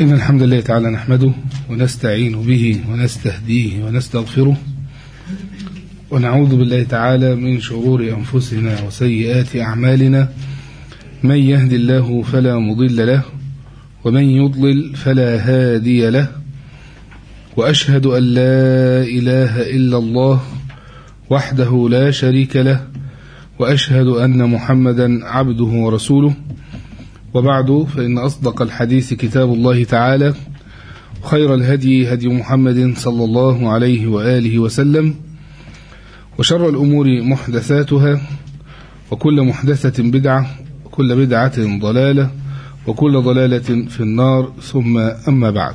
إن الحمد لله تعالى نحمده ونستعين به ونستهديه ونستغفره ونعوذ بالله تعالى من شرور أنفسنا وسيئات أعمالنا من يهد الله فلا مضل له ومن يضلل فلا هادي له وأشهد أن لا إله إلا الله وحده لا شريك له وأشهد أن محمدا عبده ورسوله وبعد فإن أصدق الحديث كتاب الله تعالى خير الهدي هدي محمد صلى الله عليه وآله وسلم وشر الأمور محدثاتها وكل محدثة بدعة وكل بدعة ضلالة وكل ضلالة في النار ثم أما بعد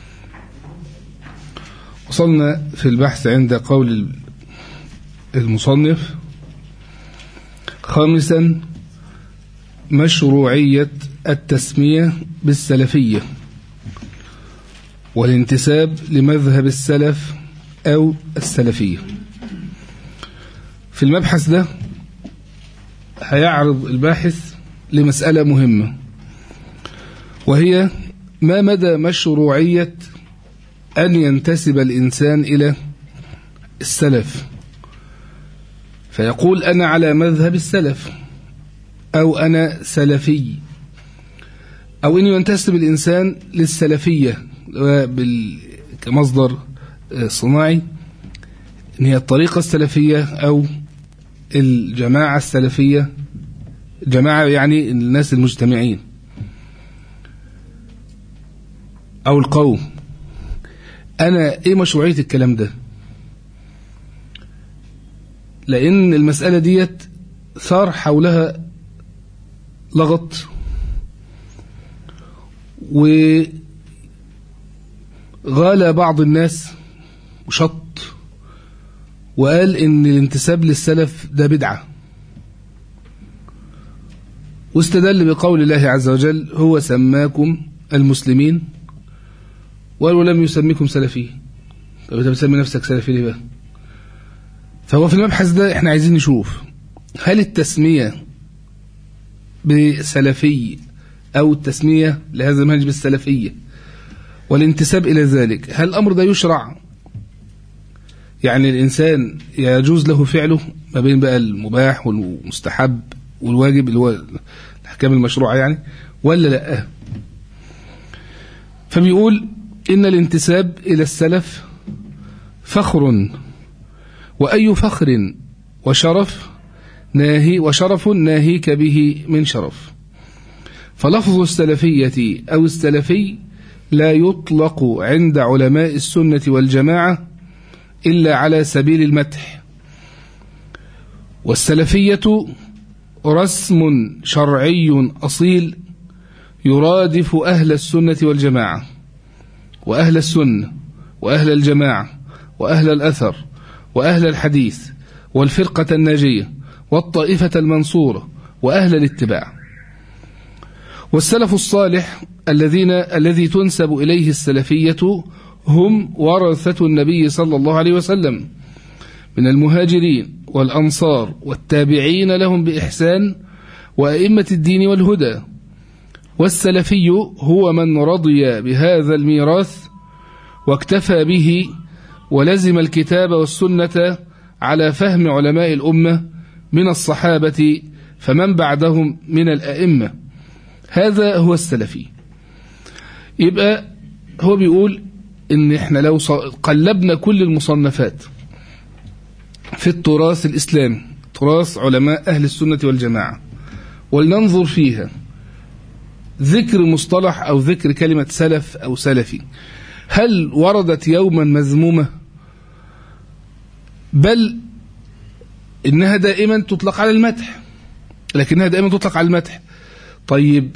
وصلنا في البحث عند قول المصنف خامسا مشروعية التسمية بالسلفية والانتساب لمذهب السلف أو السلفية في المبحث ده هيعرض الباحث لمسألة مهمة وهي ما مدى مشروعية أن ينتسب الإنسان إلى السلف فيقول أنا على مذهب السلف أو أنا سلفي أو أن ينتسب الإنسان للسلفية كمصدر صناعي أن هي الطريقة السلفية أو الجماعة السلفية جماعة يعني الناس المجتمعين أو القوم أنا إيه مشروعية الكلام ده لأن المسألة ديت ثار حولها لغط وغال بعض الناس وشط وقال ان الانتساب للسلف ده بدعة واستدل بقول الله عز وجل هو سماكم المسلمين ولو لم يسميكم سلفي طب انت بتسمي نفسك سلفي ليه بقى فهو في المبحث ده احنا عايزين نشوف هل التسمية بسلفي أو التسمية لهذا المنهج بالسلفية والانتساب إلى ذلك هل الأمر ده يشرع يعني الإنسان يجوز له فعله ما بين بقى المباح والمستحب والواجب اللي هو الأحكام المشروعة يعني ولا لا فبيقول إن الانتساب إلى السلف فخر وأي فخر وشرف ناهي وشرف ناهيك به من شرف فلفظ السلفية أو السلفي لا يطلق عند علماء السنة والجماعة إلا على سبيل المدح والسلفية رسم شرعي أصيل يرادف أهل السنة والجماعة وأهل السنة وأهل الجماعة وأهل الأثر وأهل الحديث والفرقة الناجية والطائفة المنصورة وأهل الاتباع والسلف الصالح الذين الذي تنسب إليه السلفية هم ورثة النبي صلى الله عليه وسلم من المهاجرين والأنصار والتابعين لهم بإحسان وأئمة الدين والهدى والسلفي هو من رضي بهذا الميراث واكتفى به ولزم الكتاب والسنة على فهم علماء الأمة من الصحابة فمن بعدهم من الأئمة هذا هو السلفي يبقى هو بيقول ان احنا لو قلبنا كل المصنفات في التراث الإسلامي تراث علماء أهل السنة والجماعة ولننظر فيها ذكر مصطلح أو ذكر كلمة سلف أو سلفي هل وردت يوما مذمومة بل إنها دائما تطلق على المدح لكنها دائما تطلق على المدح طيب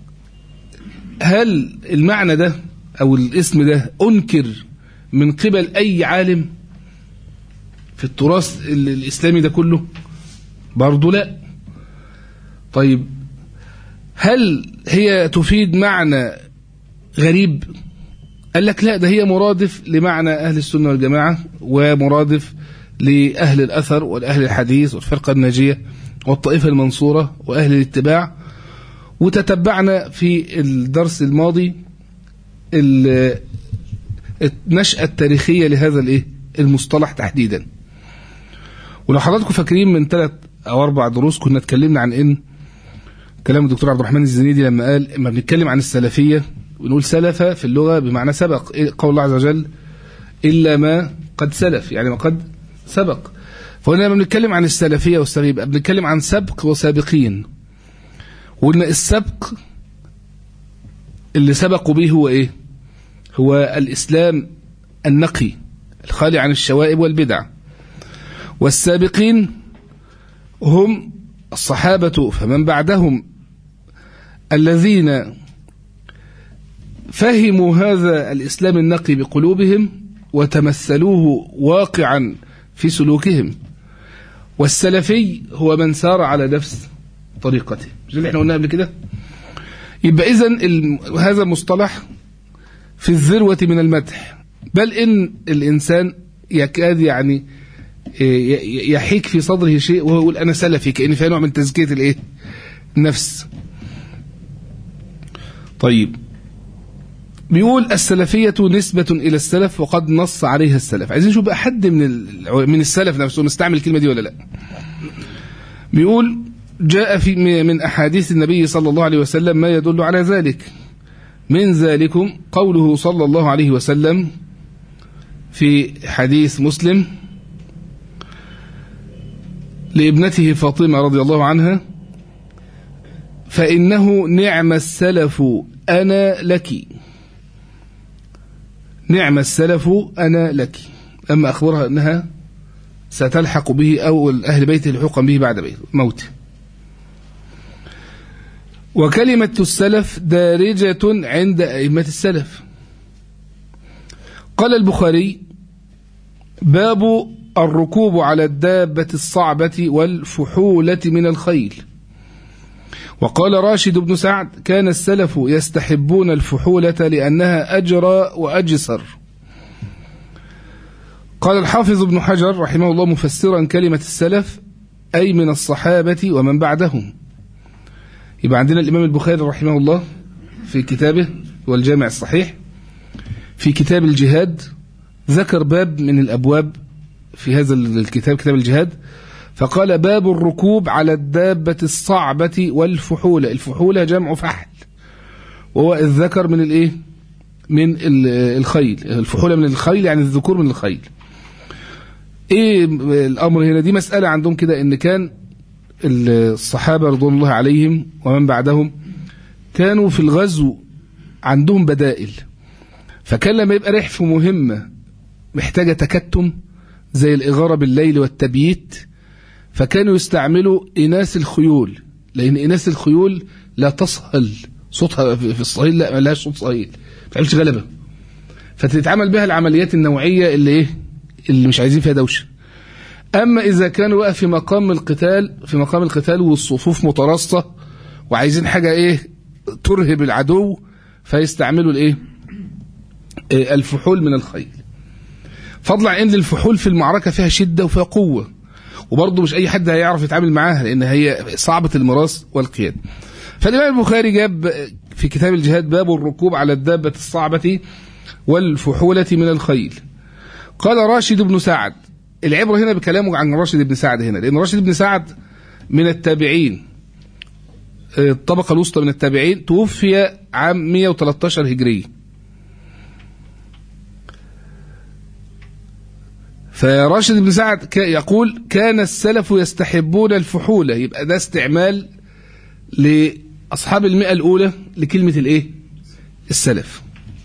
هل المعنى ده أو الاسم ده أنكر من قبل أي عالم في التراث الإسلامي ده كله برضه لا طيب هل هي تفيد معنى غريب قال لك لا ده هي مرادف لمعنى أهل السنة والجماعة ومرادف لأهل الأثر والأهل الحديث والفرقة الناجية والطائفة المنصورة وأهل الاتباع وتتبعنا في الدرس الماضي النشأة التاريخية لهذا الايه المصطلح تحديدا ولو حضراتكم فاكرين من ثلاث او اربع دروس كنا اتكلمنا عن ان كلام الدكتور عبد الرحمن الزنيدي لما قال اما بنتكلم عن السلفيه ونقول سلف في اللغه بمعنى سبق قول الله عز وجل الا ما قد سلف يعني ما قد سبق فهنا لما بنتكلم عن السلفيه والسلفيه يبقى بنتكلم عن سبق وسابقين وقلنا السبق اللي سبقوا به هو ايه هو الاسلام النقي الخالي عن الشوائب والبدع والسابقين هم الصحابة فمن بعدهم الذين فهموا هذا الإسلام النقي بقلوبهم وتمثلوه واقعا في سلوكهم والسلفي هو من سار على نفس طريقته مش اللي احنا قلنا قبل كده يبقى إذن هذا مصطلح في الذروة من المدح بل إن الإنسان يكاد يعني يحيك في صدره شيء وهو يقول أنا سلفي كأن فيها نوع من تزكية الإيه؟ النفس طيب بيقول السلفية نسبة إلى السلف وقد نص عليها السلف عايزين نشوف بقى حد من من السلف نفسه نستعمل الكلمة دي ولا لا بيقول جاء في من أحاديث النبي صلى الله عليه وسلم ما يدل على ذلك من ذلكم قوله صلى الله عليه وسلم في حديث مسلم لابنته فاطمة رضي الله عنها فإنه نعم السلف أنا لك نعم السلف أنا لك أما أخبرها أنها ستلحق به أو أهل بيته لحوقا به بعد موته وكلمة السلف دارجة عند أئمة السلف قال البخاري باب الركوب على الدابة الصعبة والفحولة من الخيل وقال راشد بن سعد كان السلف يستحبون الفحولة لأنها أجرى وأجسر قال الحافظ ابن حجر رحمه الله مفسرا كلمة السلف أي من الصحابة ومن بعدهم يبقى عندنا الإمام البخاري رحمه الله في كتابه والجامع الصحيح في كتاب الجهاد ذكر باب من الأبواب في هذا الكتاب كتاب الجهاد فقال باب الركوب على الدابة الصعبة والفحولة الفحولة جمع فحل وهو الذكر من الايه من الخيل الفحولة من الخيل يعني الذكور من الخيل ايه الامر هنا دي مسألة عندهم كده ان كان الصحابة رضوان الله عليهم ومن بعدهم كانوا في الغزو عندهم بدائل فكان لما يبقى ريح في مهمة محتاجة تكتم زي الإغارة بالليل والتبييت فكانوا يستعملوا إناث الخيول لأن إناث الخيول لا تصهل صوتها في الصهيل لا ملهاش صوت صهيل ما تعملش غلبة فتتعمل بها العمليات النوعية اللي إيه اللي مش عايزين فيها دوشة أما إذا كانوا بقى في مقام القتال في مقام القتال والصفوف متراصة وعايزين حاجة إيه ترهب العدو فيستعملوا الإيه الفحول من الخيل فضلا ان الفحول في المعركة فيها شدة وفيها قوة وبرضه مش أي حد هيعرف يتعامل معاها لأن هي صعبة المراس والقياد فالإمام البخاري جاب في كتاب الجهاد باب الركوب على الدابة الصعبة والفحولة من الخيل قال راشد بن سعد العبرة هنا بكلامه عن راشد بن سعد هنا لأن راشد بن سعد من التابعين الطبقة الوسطى من التابعين توفي عام 113 هجري فراشد بن سعد يقول كان السلف يستحبون الفحولة يبقى ده استعمال لأصحاب المئة الأولى لكلمة الإيه السلف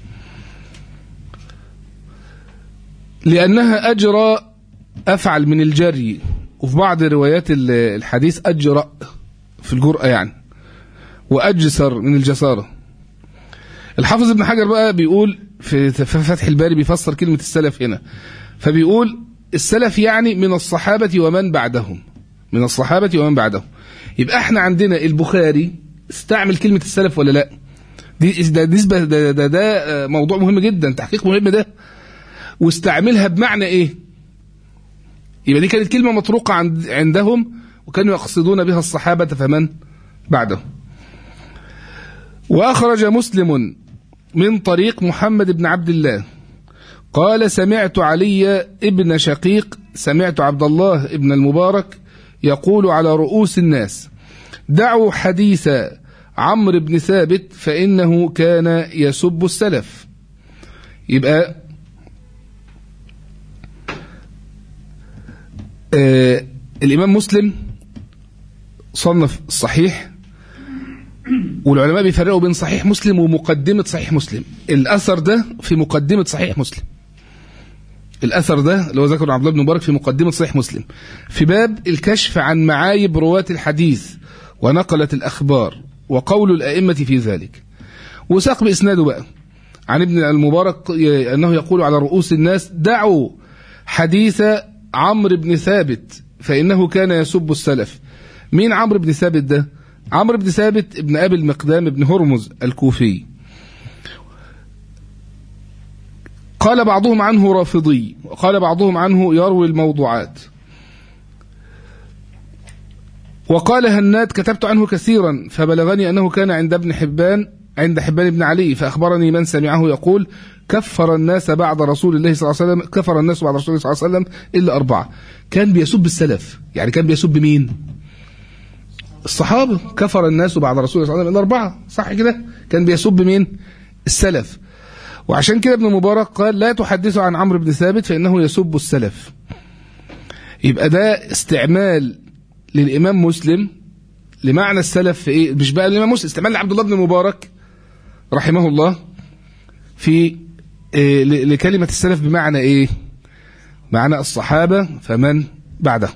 لأنها أجرى أفعل من الجري وفي بعض روايات الحديث أجرأ في الجرأة يعني وأجسر من الجسارة الحافظ ابن حجر بقى بيقول في فتح الباري بيفسر كلمة السلف هنا فبيقول السلف يعني من الصحابة ومن بعدهم من الصحابة ومن بعدهم يبقى احنا عندنا البخاري استعمل كلمة السلف ولا لا دي ده نسبة ده, ده, ده موضوع مهم جدا تحقيق مهم ده واستعملها بمعنى ايه يبقى دي كانت كلمة مطروقة عند عندهم وكانوا يقصدون بها الصحابة فمن بعدهم وأخرج مسلم من طريق محمد بن عبد الله قال سمعت علي ابن شقيق سمعت عبد الله ابن المبارك يقول على رؤوس الناس دعوا حديث عمرو بن ثابت فإنه كان يسب السلف يبقى آه الإمام مسلم صنف الصحيح والعلماء بيفرقوا بين صحيح مسلم ومقدمة صحيح مسلم الأثر ده في مقدمة صحيح مسلم الأثر ده اللي هو ذكر عبد الله بن مبارك في مقدمة صحيح مسلم في باب الكشف عن معايب رواة الحديث ونقلة الأخبار وقول الأئمة في ذلك وساق بإسناده بقى عن ابن المبارك أنه يقول على رؤوس الناس دعوا حديث عمرو بن ثابت فإنه كان يسب السلف مين عمرو بن ثابت ده عمرو بن ثابت ابن أبي المقدام ابن هرمز الكوفي قال بعضهم عنه رافضي وقال بعضهم عنه يروي الموضوعات وقال هناد كتبت عنه كثيرا فبلغني أنه كان عند ابن حبان عند حبان بن علي فأخبرني من سمعه يقول كفر الناس بعد رسول الله صلى الله عليه وسلم كفر الناس بعد رسول الله صلى الله عليه وسلم إلا أربعة كان بيسب السلف يعني كان بيسب مين الصحابة كفر الناس بعد رسول الله صلى الله عليه وسلم إلا أربعة صح كده كان بيسب مين السلف وعشان كده ابن مبارك قال لا تحدثوا عن عمرو بن ثابت فإنه يسب السلف يبقى ده استعمال للإمام مسلم لمعنى السلف في إيه مش بقى الإمام مسلم استعمال لعبد الله بن مبارك رحمه الله في إيه لكلمة السلف بمعنى إيه معنى الصحابة فمن بعده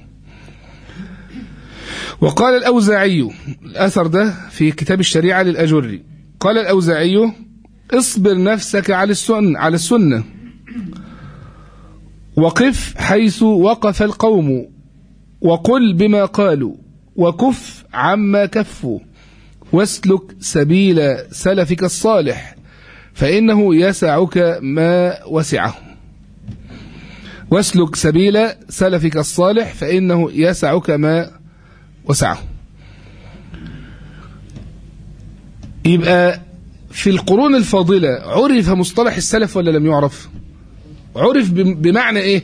وقال الأوزاعي الأثر ده في كتاب الشريعة للأجري قال الأوزاعي اصبر نفسك على السنة على السنة وقف حيث وقف القوم وقل بما قالوا وكف عما كفوا واسلك سبيل سلفك الصالح فإنه يسعك ما وسعه واسلك سبيل سلفك الصالح فإنه يسعك ما وسعه يبقى في القرون الفاضلة عرف مصطلح السلف ولا لم يعرف عرف بمعنى ايه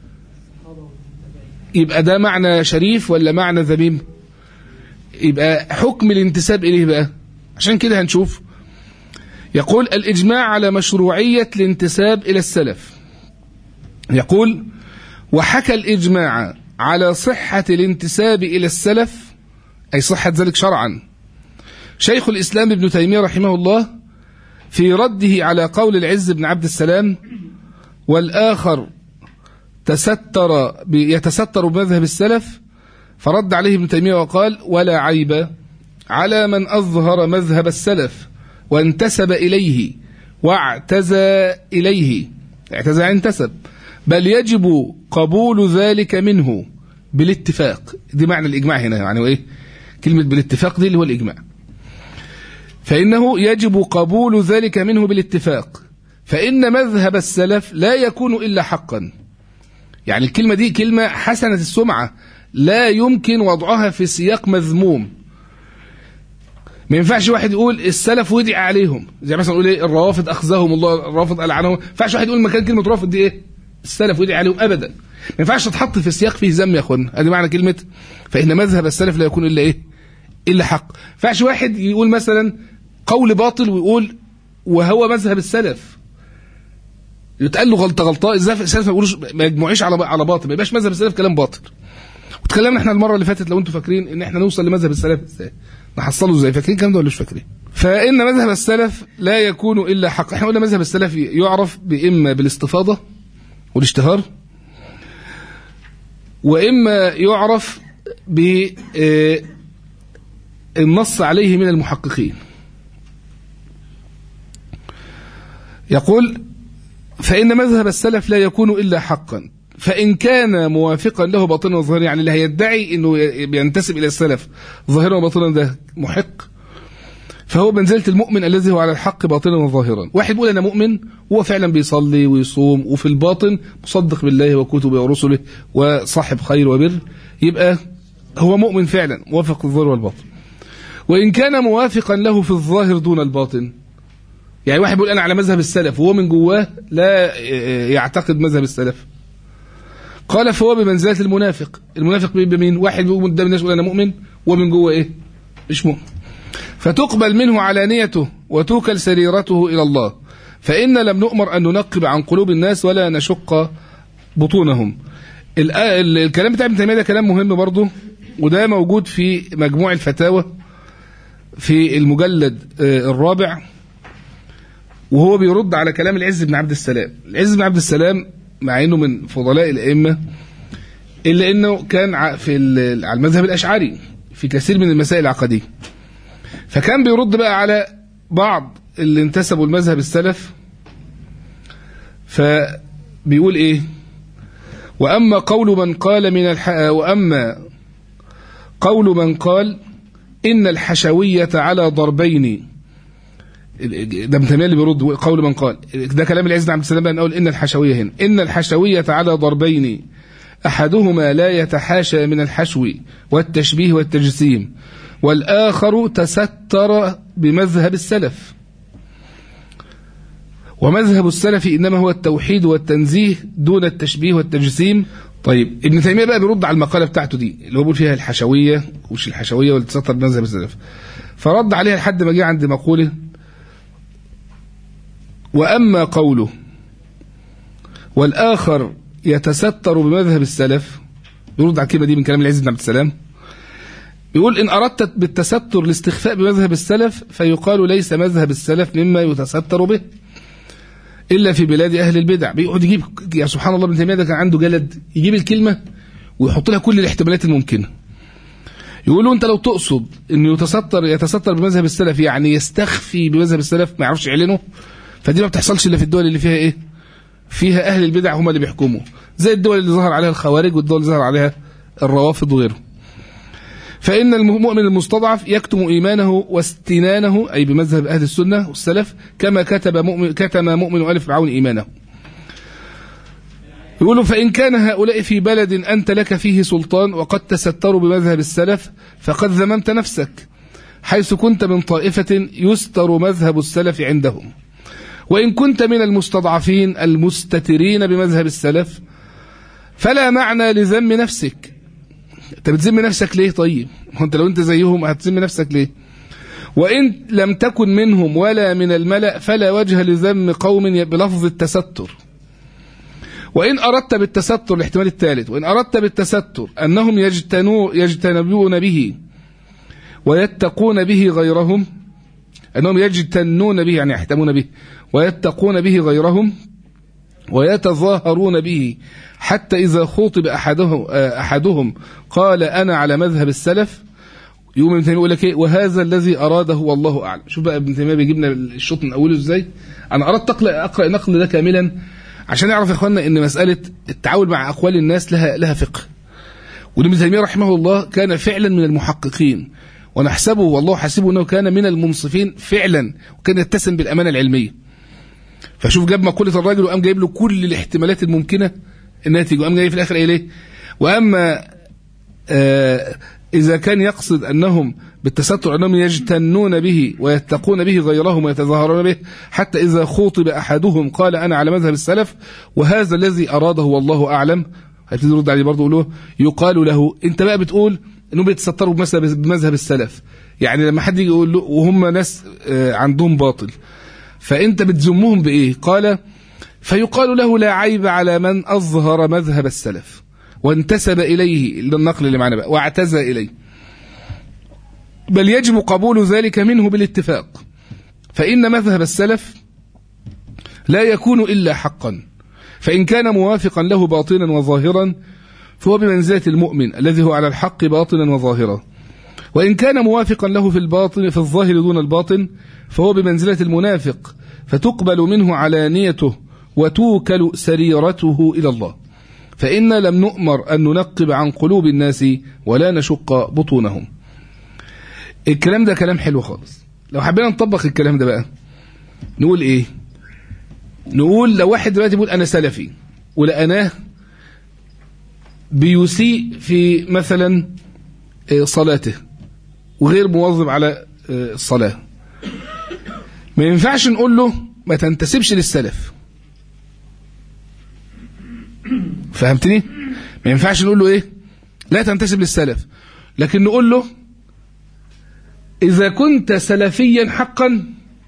يبقى ده معنى شريف ولا معنى ذميم يبقى حكم الانتساب اليه بقى عشان كده هنشوف يقول الإجماع على مشروعية الانتساب إلى السلف يقول وحكى الإجماع على صحة الانتساب إلى السلف أي صحة ذلك شرعا شيخ الإسلام ابن تيمية رحمه الله في رده على قول العز بن عبد السلام والآخر تستر يتستر بمذهب السلف فرد عليه ابن تيمية وقال ولا عيب على من أظهر مذهب السلف وانتسب إليه واعتزى إليه اعتزى انتسب بل يجب قبول ذلك منه بالاتفاق دي معنى الإجماع هنا يعني ايه كلمة بالاتفاق دي اللي هو الإجماع فإنه يجب قبول ذلك منه بالاتفاق فإن مذهب السلف لا يكون إلا حقا يعني الكلمة دي كلمة حسنة السمعة لا يمكن وضعها في سياق مذموم ما ينفعش واحد يقول السلف ودع عليهم زي مثلا يقول ايه الروافض اخذهم الله الرافض العنهم ما ينفعش واحد يقول مكان كلمه رافض دي ايه السلف ودع عليهم ابدا ما ينفعش تتحط في سياق فيه ذم يا اخوانا ادي معنى كلمه فان مذهب السلف لا يكون الا ايه الا حق ما ينفعش واحد يقول مثلا قول باطل ويقول وهو مذهب السلف يتقال له غلطه غلطه ازاي السلف ما يقولوش ما يجمعوش على على باطل ما يبقاش مذهب السلف كلام باطل وتكلمنا احنا المره اللي فاتت لو انتم فاكرين ان احنا نوصل لمذهب السلف ازاي نحصله ازاي فاكرين الكلام ده ولا مش فاكرين فان مذهب السلف لا يكون الا حق احنا قلنا مذهب السلف يعرف باما بالاستفاضه والاشتهار واما يعرف بالنص عليه من المحققين يقول فإن مذهب السلف لا يكون إلا حقا فإن كان موافقا له باطنا وظاهرا يعني اللي هيدعي أنه بينتسب إلى السلف ظاهرا وباطنا ده محق فهو منزلة المؤمن الذي هو على الحق باطنا وظاهرا واحد بيقول أنا مؤمن هو فعلا بيصلي ويصوم وفي الباطن مصدق بالله وكتبه ورسله وصاحب خير وبر يبقى هو مؤمن فعلا موافق الظاهر والباطن وإن كان موافقا له في الظاهر دون الباطن يعني واحد بيقول انا على مذهب السلف وهو من جواه لا يعتقد مذهب السلف قال فهو بمنزله المنافق المنافق بيبقى مين واحد بيقول قدام الناس يقول انا مؤمن ومن جوه ايه مش مؤمن فتقبل منه علانيته وتوكل سريرته الى الله فإن لم نؤمر أن ننقب عن قلوب الناس ولا نشق بطونهم الكلام بتاع ابن تيمية ده كلام مهم برضه وده موجود في مجموع الفتاوى في المجلد الرابع وهو بيرد على كلام العز بن عبد السلام العز بن عبد السلام مع انه من فضلاء الائمه الا انه كان في على المذهب الاشعري في كثير من المسائل العقديه فكان بيرد بقى على بعض اللي انتسبوا المذهب السلف فبيقول ايه واما قول من قال من الح... واما قول من قال ان الحشويه على ضربين ده ابن تيميه اللي بيرد قول من قال ده كلام العز بن عبد السلام بقى نقول ان الحشويه هنا ان الحشويه على ضربين احدهما لا يتحاشى من الحشو والتشبيه والتجسيم والاخر تستر بمذهب السلف ومذهب السلف انما هو التوحيد والتنزيه دون التشبيه والتجسيم طيب ابن تيميه بقى بيرد على المقاله بتاعته دي اللي هو بيقول فيها الحشويه وش الحشويه واللي تستر بمذهب السلف فرد عليها لحد ما جه عند مقوله واما قوله والاخر يتستر بمذهب السلف يرد على الكلمه دي من كلام العز بن عبد السلام بيقول إن أردت بالتستر الاستخفاء بمذهب السلف فيقال ليس مذهب السلف مما يتستر به إلا في بلاد أهل البدع بيقعد يجيب يا سبحان الله ابن تيمية ده كان عنده جلد يجيب الكلمة ويحط لها كل الاحتمالات الممكنة يقولوا أنت لو تقصد أنه يتستر يتستر بمذهب السلف يعني يستخفي بمذهب السلف ما يعرفش يعلنه فدي ما بتحصلش إلا في الدول اللي فيها إيه فيها أهل البدع هم اللي بيحكموا زي الدول اللي ظهر عليها الخوارج والدول اللي ظهر عليها الروافض وغيره فإن المؤمن المستضعف يكتم إيمانه واستنانه أي بمذهب أهل السنة والسلف كما كتب مؤمن كتم مؤمن آل فرعون إيمانه يقولوا فإن كان هؤلاء في بلد أنت لك فيه سلطان وقد تستروا بمذهب السلف فقد ذممت نفسك حيث كنت من طائفة يستر مذهب السلف عندهم وإن كنت من المستضعفين المستترين بمذهب السلف فلا معنى لذم نفسك انت بتذم نفسك ليه طيب هو انت لو انت زيهم هتذم نفسك ليه وإن لم تكن منهم ولا من الملأ فلا وجه لذم قوم بلفظ التستر وإن أردت بالتستر الاحتمال الثالث وإن أردت بالتستر أنهم يجتنوا يجتنبون به ويتقون به غيرهم أنهم يجتنون به يعني يحتمون به ويتقون به غيرهم ويتظاهرون به حتى إذا خوطب أحدهم, أحدهم قال أنا على مذهب السلف يقوم ابن تيميه يقول لك ايه وهذا الذي اراده والله اعلم شوف بقى ابن تيميه بيجيب لنا الشوط من اوله ازاي انا اردت اقرا اقرا النقل ده كاملا عشان نعرف يا اخوانا ان مساله التعامل مع اقوال الناس لها لها فقه وابن تيميه رحمه الله كان فعلا من المحققين ونحسبه والله حسبه انه كان من المنصفين فعلا وكان يتسم بالامانه العلميه فشوف جاب مقوله الراجل وقام جايب له كل الاحتمالات الممكنه انها تيجي وقام جاي في الاخر ايه ليه واما آه إذا كان يقصد أنهم بالتستر أنهم يجتنون به ويتقون به غيرهم ويتظاهرون به حتى إذا خوطب أحدهم قال أنا على مذهب السلف وهذا الذي أراده والله أعلم هيبتدي يرد عليه برضه له يقال له أنت بقى بتقول أنهم بيتستروا بمذهب السلف يعني لما حد يجي يقول له وهم ناس عندهم باطل فأنت بتذمهم بإيه قال فيقال له لا عيب على من أظهر مذهب السلف وانتسب إليه النقل اللي معنا بقى واعتزى إليه بل يجب قبول ذلك منه بالاتفاق فإن مذهب السلف لا يكون إلا حقا فإن كان موافقا له باطنا وظاهرا فهو بمنزلة المؤمن الذي هو على الحق باطنا وظاهرا وإن كان موافقا له في الباطن في الظاهر دون الباطن فهو بمنزلة المنافق فتقبل منه علانيته وتوكل سريرته إلى الله فإن لم نؤمر أن ننقب عن قلوب الناس ولا نشق بطونهم الكلام ده كلام حلو خالص لو حبينا نطبق الكلام ده بقى نقول ايه نقول لو واحد دلوقتي بيقول انا سلفي ولقناه بيسيء في مثلا صلاته وغير مواظب على الصلاة ما ينفعش نقول له ما تنتسبش للسلف فهمتني ما ينفعش نقول له ايه لا تنتسب للسلف لكن نقول له اذا كنت سلفيا حقا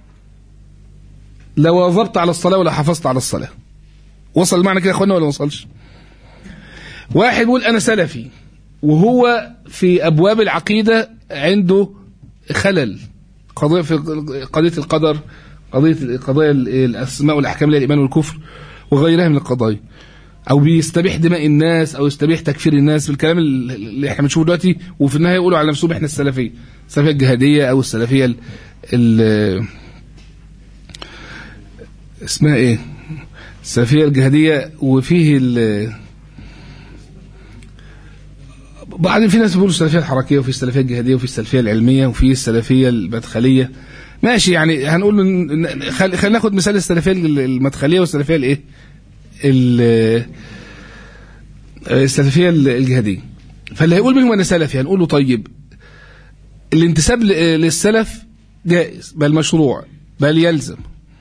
لواظبت على الصلاه ولا حافظت على الصلاه وصل المعنى كده يا اخوانا ولا ما وصلش واحد يقول انا سلفي وهو في ابواب العقيده عنده خلل قضيه في قضيه القدر قضيه قضايا الاسماء والاحكام اللي هي الايمان والكفر وغيرها من القضايا او بيستبيح دماء الناس او يستبيح تكفير الناس بالكلام اللي احنا بنشوفه دلوقتي وفي النهايه يقولوا على نفسهم احنا السلفيه السلفيه الجهاديه او السلفيه ال ال اسمها ايه السلفيه الجهاديه وفيه ال بعدين في ناس بيقولوا السلفيه الحركيه وفي السلفيه الجهاديه وفي السلفيه العلميه وفي السلفيه المدخليه ماشي يعني هنقول خلينا ناخد مثال السلفيه المدخليه والسلفيه الايه السلفيه الجهاديه فاللي هيقول منهم انا سلفي هنقول له طيب الانتساب للسلف جائز بل مشروع بل يلزم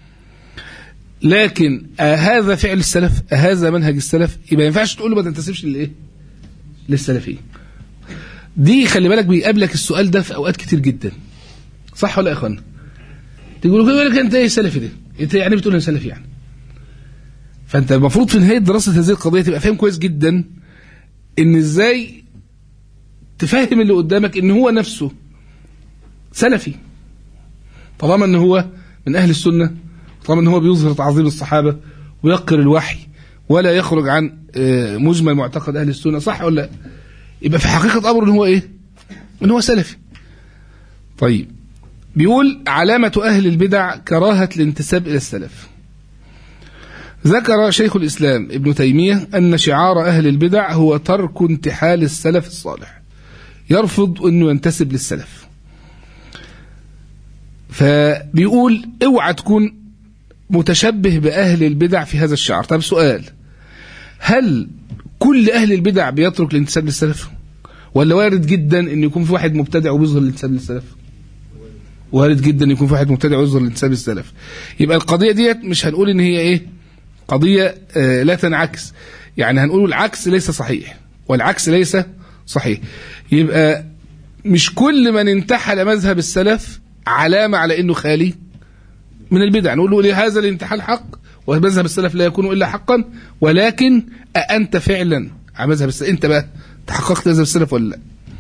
لكن هذا فعل السلف هذا منهج السلف يبقى ما ينفعش تقول له ما تنتسبش للايه للسلفيه دي خلي بالك بيقابلك السؤال ده في اوقات كتير جدا صح ولا يا اخوانا تقول لك انت ايه سلفي ده انت يعني بتقول انا سلفي يعني فانت المفروض في نهايه دراسه هذه القضيه تبقى فاهم كويس جدا ان ازاي تفهم اللي قدامك ان هو نفسه سلفي طالما ان هو من اهل السنه طالما ان هو بيظهر تعظيم الصحابه ويقر الوحي ولا يخرج عن مجمل معتقد اهل السنه صح ولا لا يبقى في حقيقه امره ان هو ايه ان هو سلفي طيب بيقول علامه اهل البدع كراهه الانتساب الى السلف ذكر شيخ الإسلام ابن تيمية أن شعار أهل البدع هو ترك انتحال السلف الصالح يرفض أنه ينتسب للسلف فبيقول اوعى تكون متشبه بأهل البدع في هذا الشعار طب سؤال هل كل أهل البدع بيترك الانتساب للسلف ولا وارد جدا أن يكون في واحد مبتدع وبيظهر الانتساب للسلف وارد جدا يكون في واحد مبتدع ويظهر الانتساب للسلف يبقى القضية ديت مش هنقول ان هي ايه قضية لا تنعكس يعني هنقول العكس ليس صحيح والعكس ليس صحيح يبقى مش كل من انتحل مذهب السلف علامة على انه خالي من البدع نقول له ليه هذا الانتحال حق ومذهب السلف لا يكون الا حقا ولكن أأنت فعلا على مذهب السلف انت بقى تحققت مذهب السلف ولا لا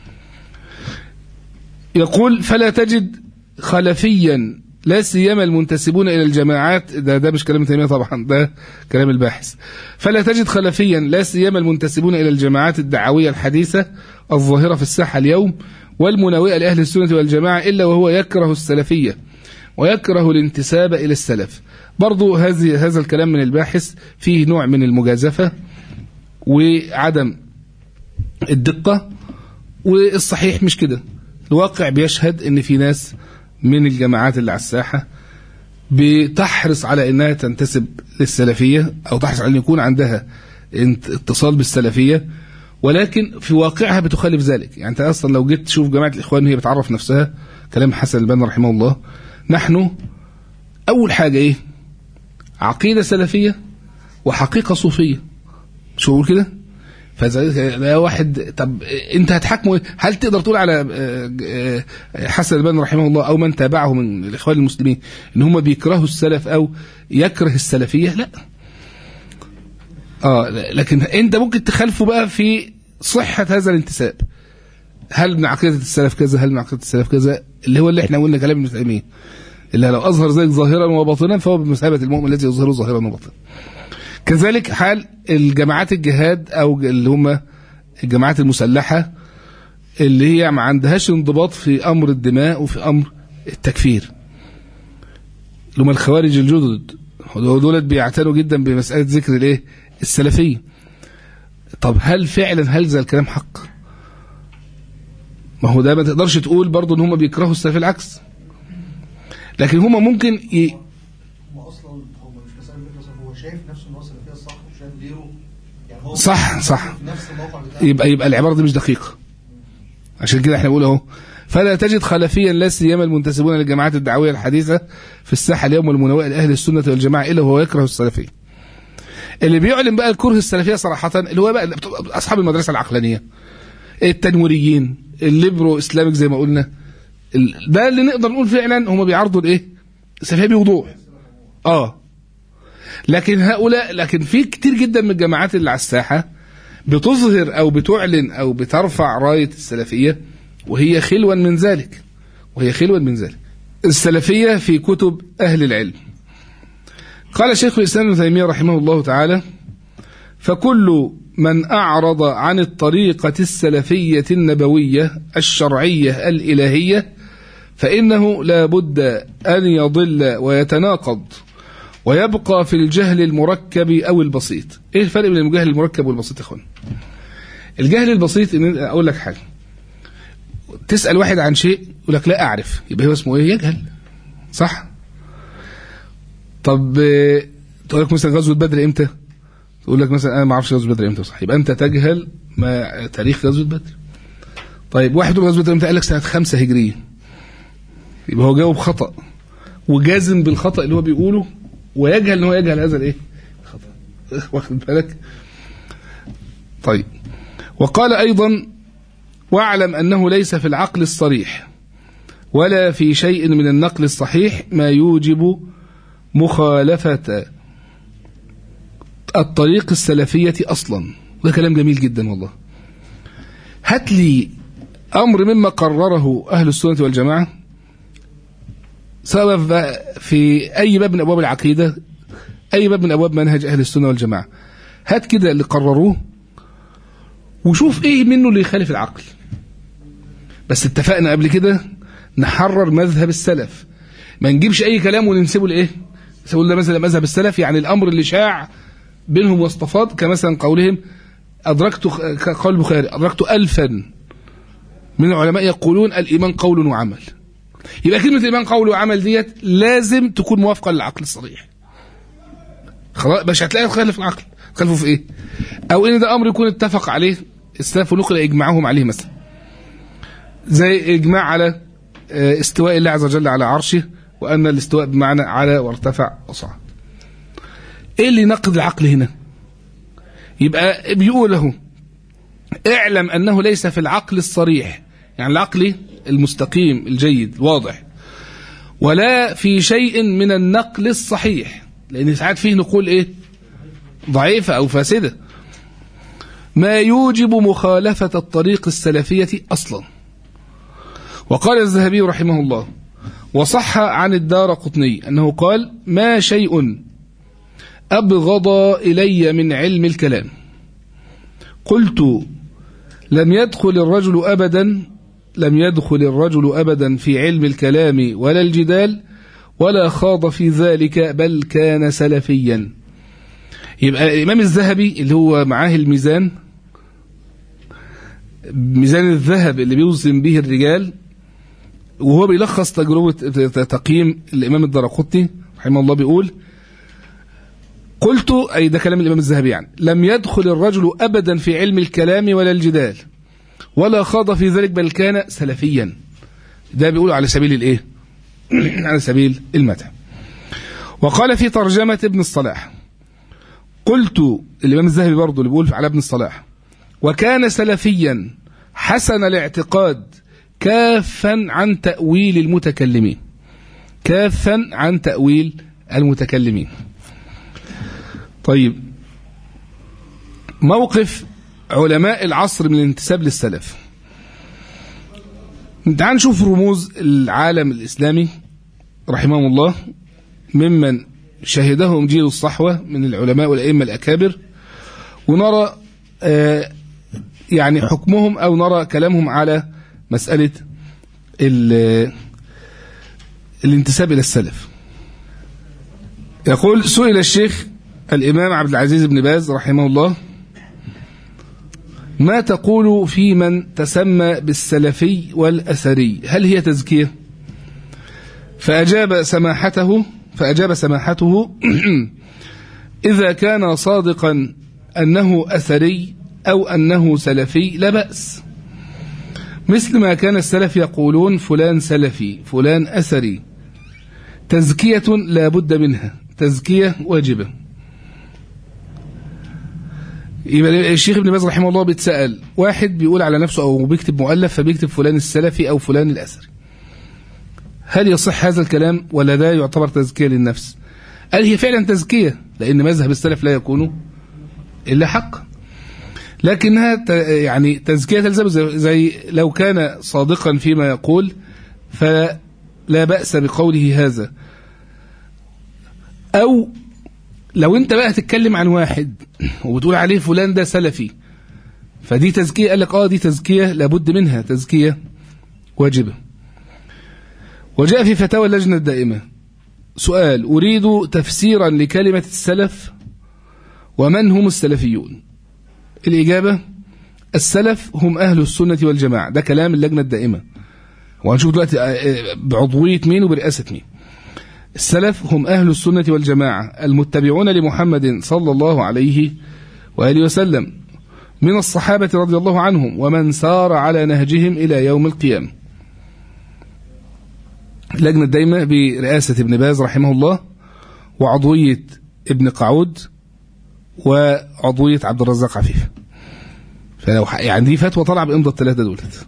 يقول فلا تجد خلفيا لا سيما المنتسبون الى الجماعات ده ده مش كلام تيميه طبعا ده كلام الباحث فلا تجد خلفيا لا سيما المنتسبون الى الجماعات الدعويه الحديثه الظاهره في الساحه اليوم والمناوئه لاهل السنه والجماعه الا وهو يكره السلفيه ويكره الانتساب الى السلف برضو هذه هذا الكلام من الباحث فيه نوع من المجازفه وعدم الدقه والصحيح مش كده الواقع بيشهد ان في ناس من الجماعات اللي على الساحة بتحرص على انها تنتسب للسلفية او تحرص على ان يكون عندها اتصال بالسلفية ولكن في واقعها بتخالف ذلك يعني انت اصلا لو جيت تشوف جماعة الاخوان هي بتعرف نفسها كلام حسن البنا رحمه الله نحن اول حاجة ايه عقيدة سلفية وحقيقة صوفية شو بقول كده فده واحد طب انت هتحكمه هل تقدر تقول على حسن البنا رحمه الله او من تابعه من الاخوان المسلمين ان هم بيكرهوا السلف او يكره السلفيه لا اه لكن انت ممكن تخالفه بقى في صحه هذا الانتساب هل من عقيده السلف كذا هل من عقيده السلف كذا اللي هو اللي احنا قلنا كلام ابن تيميه اللي لو اظهر ذلك ظاهرا وباطنا فهو بمثابه المؤمن الذي يظهره ظاهرا وباطنا كذلك حال الجماعات الجهاد او اللي هم الجماعات المسلحه اللي هي ما عندهاش انضباط في امر الدماء وفي امر التكفير اللي هم الخوارج الجدد دولت بيعتنوا جدا بمساله ذكر الايه السلفيه طب هل فعلا هل ذا الكلام حق ما هو ده ما تقدرش تقول برضه ان هم بيكرهوا السلف العكس لكن هم ممكن ي... هم اصلا هم مش مسألة مثلا هو شايف نفسه ان هو سلفيه الصح وشايف غيره يعني هو صح صح في نفس الموقع بتاعه يبقى يبقى العباره دي مش دقيقه عشان كده احنا بنقول اهو فلا تجد خلفيا لا سيما المنتسبون للجماعات الدعويه الحديثه في الساحه اليوم والمنوئه لاهل السنه والجماعه الا وهو يكره السلفيه. اللي بيعلن بقى الكره السلفيه صراحه اللي هو بقى اصحاب المدرسه العقلانيه التنويريين الليبرو اسلامك زي ما قلنا ال- ده اللي نقدر نقول فعلا هم بيعرضوا الايه؟ السلفيه بوضوح. اه لكن هؤلاء لكن في كتير جدا من الجماعات اللي على الساحه بتظهر او بتعلن او بترفع رايه السلفيه وهي خلوا من ذلك وهي خلوا من ذلك السلفيه في كتب اهل العلم قال شيخ الاسلام ابن تيميه رحمه الله تعالى فكل من اعرض عن الطريقه السلفيه النبويه الشرعيه الالهيه فانه لا بد ان يضل ويتناقض ويبقى في الجهل المركب او البسيط ايه الفرق بين الجهل المركب والبسيط يا اخوان الجهل البسيط ان اقول لك حاجه تسال واحد عن شيء يقول لك لا اعرف يبقى هو اسمه ايه يجهل صح طب آه، تقول لك مثلا غزوه بدر امتى تقول لك مثلا انا ما اعرفش غزوه بدر امتى صح يبقى انت تجهل ما تاريخ غزوه بدر طيب واحد يقول غزوه بدر امتى قال لك سنه 5 هجريه يبقى هو جاوب خطا وجازم بالخطا اللي هو بيقوله ويجهل ان هو يجهل هذا الايه خطا واخد بالك طيب وقال ايضا واعلم انه ليس في العقل الصريح ولا في شيء من النقل الصحيح ما يوجب مخالفة الطريق السلفية أصلا ده كلام جميل جدا والله هات لي أمر مما قرره أهل السنة والجماعة سواء بقى في أي باب من أبواب العقيدة أي باب من أبواب منهج أهل السنة والجماعة هات كده اللي قرروه وشوف إيه منه اللي يخالف العقل بس اتفقنا قبل كده نحرر مذهب السلف ما نجيبش أي كلام وننسبه لإيه نسبه ده مثلا مذهب السلف يعني الأمر اللي شاع بينهم واستفاض كمثلا قولهم أدركت قول البخاري أدركت ألفا من العلماء يقولون الإيمان قول وعمل يبقى كلمة الإيمان قول وعمل ديت لازم تكون موافقة للعقل الصريح خلاص مش هتلاقي تخالف العقل تخالفه في ايه او ان ده امر يكون اتفق عليه السلف ونقل اجماعهم عليه مثلا زي اجماع على آه، استواء الله عز وجل على عرشه وان الاستواء بمعنى على وارتفع وصعد ايه اللي ينقض العقل هنا يبقى بيقول له اعلم انه ليس في العقل الصريح يعني العقل المستقيم الجيد الواضح ولا في شيء من النقل الصحيح لان ساعات فيه نقول ايه ضعيفة او فاسدة ما يوجب مخالفة الطريق السلفية اصلا وقال الذهبي رحمه الله وصح عن الدار قطني انه قال ما شيء ابغض الي من علم الكلام قلت لم يدخل الرجل ابدا لم يدخل الرجل ابدا في علم الكلام ولا الجدال ولا خاض في ذلك بل كان سلفيا يبقى الامام الذهبي اللي هو معاه الميزان ميزان الذهب اللي بيوزن به الرجال وهو بيلخص تجربة تقييم الإمام الدرقطني رحمه الله بيقول قلت أي ده كلام الإمام الذهبي يعني لم يدخل الرجل أبدا في علم الكلام ولا الجدال ولا خاض في ذلك بل كان سلفيا ده بيقول على سبيل الإيه على سبيل المدح وقال في ترجمة ابن الصلاح قلت الإمام الذهبي برضه اللي بيقول على ابن الصلاح وكان سلفيا حسن الاعتقاد كافا عن تأويل المتكلمين كافا عن تأويل المتكلمين طيب موقف علماء العصر من الانتساب للسلف تعال نشوف رموز العالم الإسلامي رحمهم الله ممن شهدهم جيل الصحوة من العلماء والأئمة الأكابر ونرى آه يعني حكمهم أو نرى كلامهم على مسألة الانتساب إلى السلف يقول سئل الشيخ الإمام عبد العزيز بن باز رحمه الله ما تقول في من تسمى بالسلفي والأثري هل هي تزكية فأجاب سماحته فأجاب سماحته إذا كان صادقا أنه أثري أو أنه سلفي لا بأس مثل ما كان السلف يقولون فلان سلفي فلان أثري تزكية لا بد منها تزكية واجبة يبقى الشيخ ابن باز رحمه الله بيتسأل واحد بيقول على نفسه أو بيكتب مؤلف فبيكتب فلان السلفي أو فلان الأثري هل يصح هذا الكلام ولا ده يعتبر تزكية للنفس قال هي فعلا تزكية لأن مذهب السلف لا يكون إلا حق لكنها ت- يعني تزكية تلزم زي, زي لو كان صادقا فيما يقول فلا بأس بقوله هذا أو لو أنت بقى تتكلم عن واحد وبتقول عليه فلان ده سلفي فدي تزكية قال لك آه دي تزكية لابد منها تزكية واجبة وجاء في فتاوى اللجنة الدائمة سؤال أريد تفسيرا لكلمة السلف ومن هم السلفيون الإجابة السلف هم أهل السنة والجماعة ده كلام اللجنة الدائمة وهنشوف دلوقتي آه، آه، بعضوية مين وبرئاسة مين السلف هم أهل السنة والجماعة المتبعون لمحمد صلى الله عليه وآله وسلم من الصحابة رضي الله عنهم ومن سار على نهجهم إلى يوم القيامة اللجنة الدائمة برئاسة ابن باز رحمه الله وعضوية ابن قعود وعضوية عبد الرزاق عفيف فلو ح- يعني دي فتوى طلع بإمضى الثلاثة دولت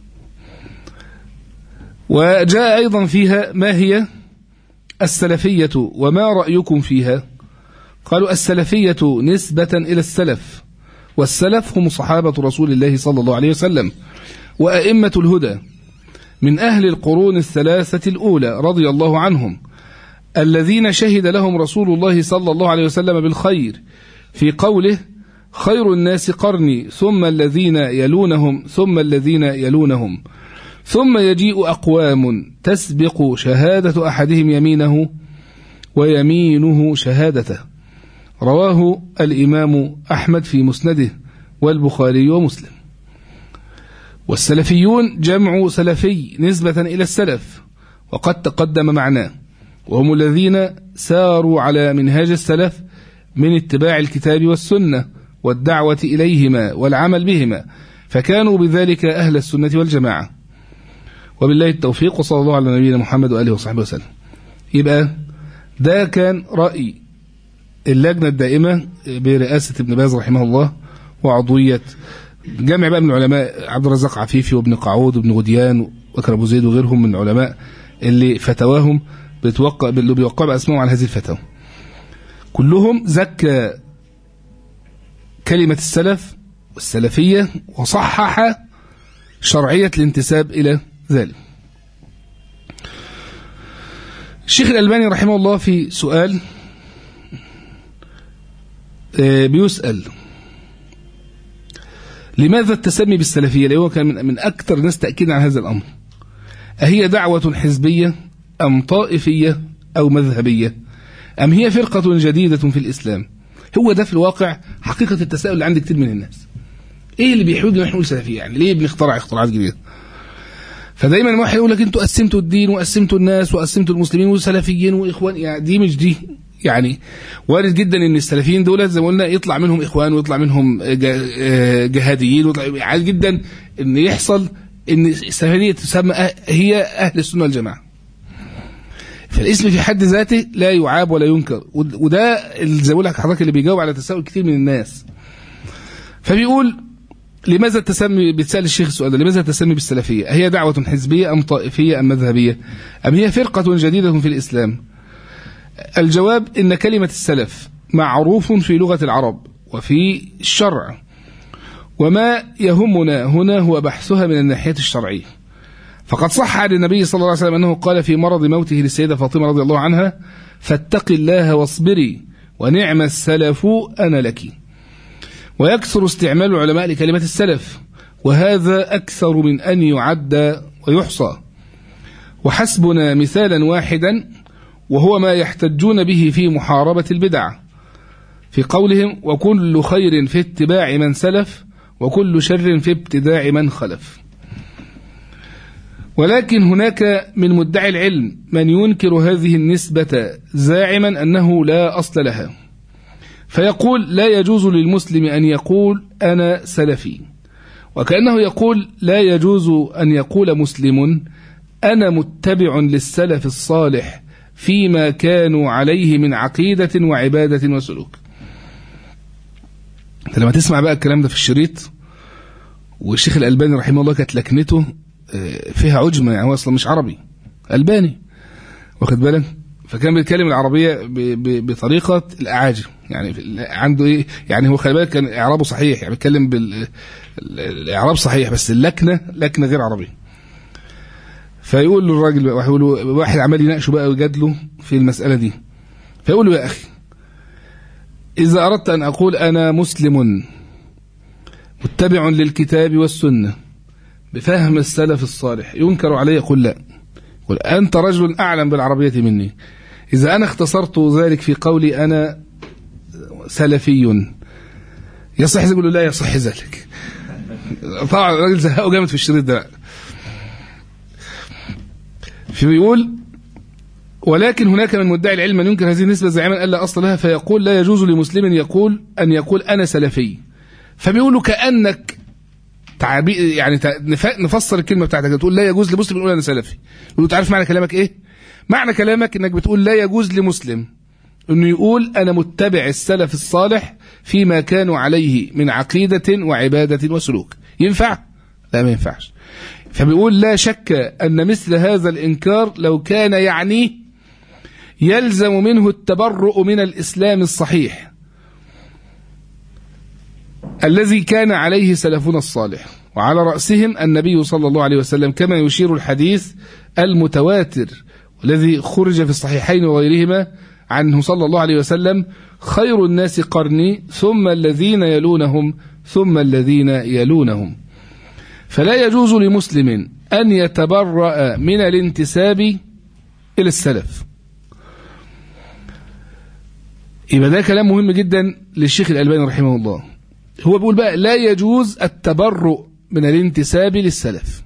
وجاء أيضا فيها ما هي السلفية وما رأيكم فيها قالوا السلفية نسبة إلى السلف والسلف هم صحابة رسول الله صلى الله عليه وسلم وأئمة الهدى من أهل القرون الثلاثة الأولى رضي الله عنهم الذين شهد لهم رسول الله صلى الله عليه وسلم بالخير في قوله خير الناس قرني ثم الذين يلونهم ثم الذين يلونهم ثم يجيء أقوام تسبق شهادة أحدهم يمينه ويمينه شهادته رواه الإمام أحمد في مسنده والبخاري ومسلم والسلفيون جمع سلفي نسبة إلى السلف وقد تقدم معناه وهم الذين ساروا على منهاج السلف من اتباع الكتاب والسنة والدعوة إليهما والعمل بهما فكانوا بذلك أهل السنة والجماعة وبالله التوفيق وصلى الله على نبينا محمد وآله وصحبه وسلم يبقى ده كان رأي اللجنة الدائمة برئاسة ابن باز رحمه الله وعضوية جمع بقى من علماء عبد الرزاق عفيفي وابن قعود وابن غديان وكر ابو زيد وغيرهم من العلماء اللي فتواهم بتوقع اللي بيوقعوا باسمائهم على هذه الفتاوى كلهم زكى كلمة السلف والسلفية وصحح شرعية الانتساب إلى ذلك الشيخ الألباني رحمه الله في سؤال آه، بيسأل لماذا التسمي بالسلفية اللي هو كان من, من أكثر الناس تأكيدا على هذا الأمر أهي دعوة حزبية أم طائفية أو مذهبية أم هي فرقة جديدة في الإسلام هو ده في الواقع حقيقة التساؤل اللي عند كتير من الناس إيه اللي بيحوجنا نحن نقول سلفية يعني ليه بنخترع اختراعات جديدة فدايما واحد يقول لك انتوا قسمتوا الدين وقسمتوا الناس وقسمتوا المسلمين وسلفيين واخوان يعني دي مش دي يعني وارد جدا ان السلفيين دول زي ما قلنا يطلع منهم اخوان ويطلع منهم جا- آه، جهاديين ويطلع عادي جدا ان يحصل ان السلفيه تسمى أه- هي اهل السنه والجماعه فالاسم في حد ذاته لا يعاب ولا ينكر ود- وده اللي زي ما بقول لك حضرتك اللي بيجاوب على تساؤل كتير من الناس فبيقول لماذا التسمي بتسأل الشيخ السؤال ده لماذا التسمي بالسلفية هي دعوة حزبية أم طائفية أم مذهبية أم هي فرقة جديدة في الإسلام الجواب إن كلمة السلف معروف في لغة العرب وفي الشرع وما يهمنا هنا هو بحثها من الناحية الشرعية فقد صح عن النبي صلى الله عليه وسلم أنه قال في مرض موته للسيدة فاطمة رضي الله عنها فاتق الله واصبري ونعم السلف أنا لك ويكثر استعمال العلماء لكلمة السلف وهذا أكثر من أن يعد ويحصى وحسبنا مثالا واحدا وهو ما يحتجون به في محاربة البدع في قولهم وكل خير في اتباع من سلف وكل شر في ابتداع من خلف ولكن هناك من مدعي العلم من ينكر هذه النسبة زاعما أنه لا أصل لها فيقول لا يجوز للمسلم أن يقول أنا سلفي وكأنه يقول لا يجوز أن يقول مسلم أنا متبع للسلف الصالح فيما كانوا عليه من عقيدة وعبادة وسلوك انت لما تسمع بقى الكلام ده في الشريط والشيخ الألباني رحمه الله كانت لكنته آه، فيها عجمة يعني هو أصلا مش عربي ألباني واخد بالك فكان بيتكلم العربية ب- ب- بطريقة الأعاجم يعني في- عنده إيه يعني هو خلي بالك كان إعرابه صحيح يعني بيتكلم بالإعراب صحيح بس اللكنة لكنة غير عربية فيقول له الراجل بقى واحد يقول له واحد عمال يناقشه بقى ويجادله في المسألة دي فيقول له يا أخي إذا أردت أن أقول أنا مسلم متبع للكتاب والسنة بفهم السلف الصالح ينكر علي يقول لا يقول أنت رجل أعلم بالعربية مني إذا أنا اختصرت ذلك في قولي أنا سلفي يصح يقول له لا يصح ذلك طبعا الراجل زهقه جامد في الشريط ده بقى. فبيقول ولكن هناك من مدعي العلم من ينكر هذه النسبة زعيما ألا أصل لها فيقول لا يجوز لمسلم يقول أن يقول أنا سلفي فبيقولوا كأنك تعبي يعني ت- نف- نفسر الكلمة بتاعتك تقول لا يجوز لمسلم يقول أنا سلفي يقولوا تعرف معنى كلامك إيه معنى كلامك إنك بتقول لا يجوز لمسلم إنه يقول أنا متبع السلف الصالح فيما كانوا عليه من عقيدة وعبادة وسلوك ينفع؟ لا ما ينفعش فبيقول لا شك أن مثل هذا الإنكار لو كان يعنيه يلزم منه التبرؤ من الإسلام الصحيح الذي كان عليه سلفنا الصالح وعلى رأسهم النبي صلى الله عليه وسلم كما يشير الحديث المتواتر والذي خرج في الصحيحين وغيرهما عنه صلى الله عليه وسلم خير الناس قرني ثم الذين يلونهم ثم الذين يلونهم فلا يجوز لمسلم أن يتبرأ من الانتساب إلى السلف يبقى ده كلام مهم جدا للشيخ الألباني رحمه الله هو بيقول بقى لا يجوز التبرؤ من الانتساب للسلف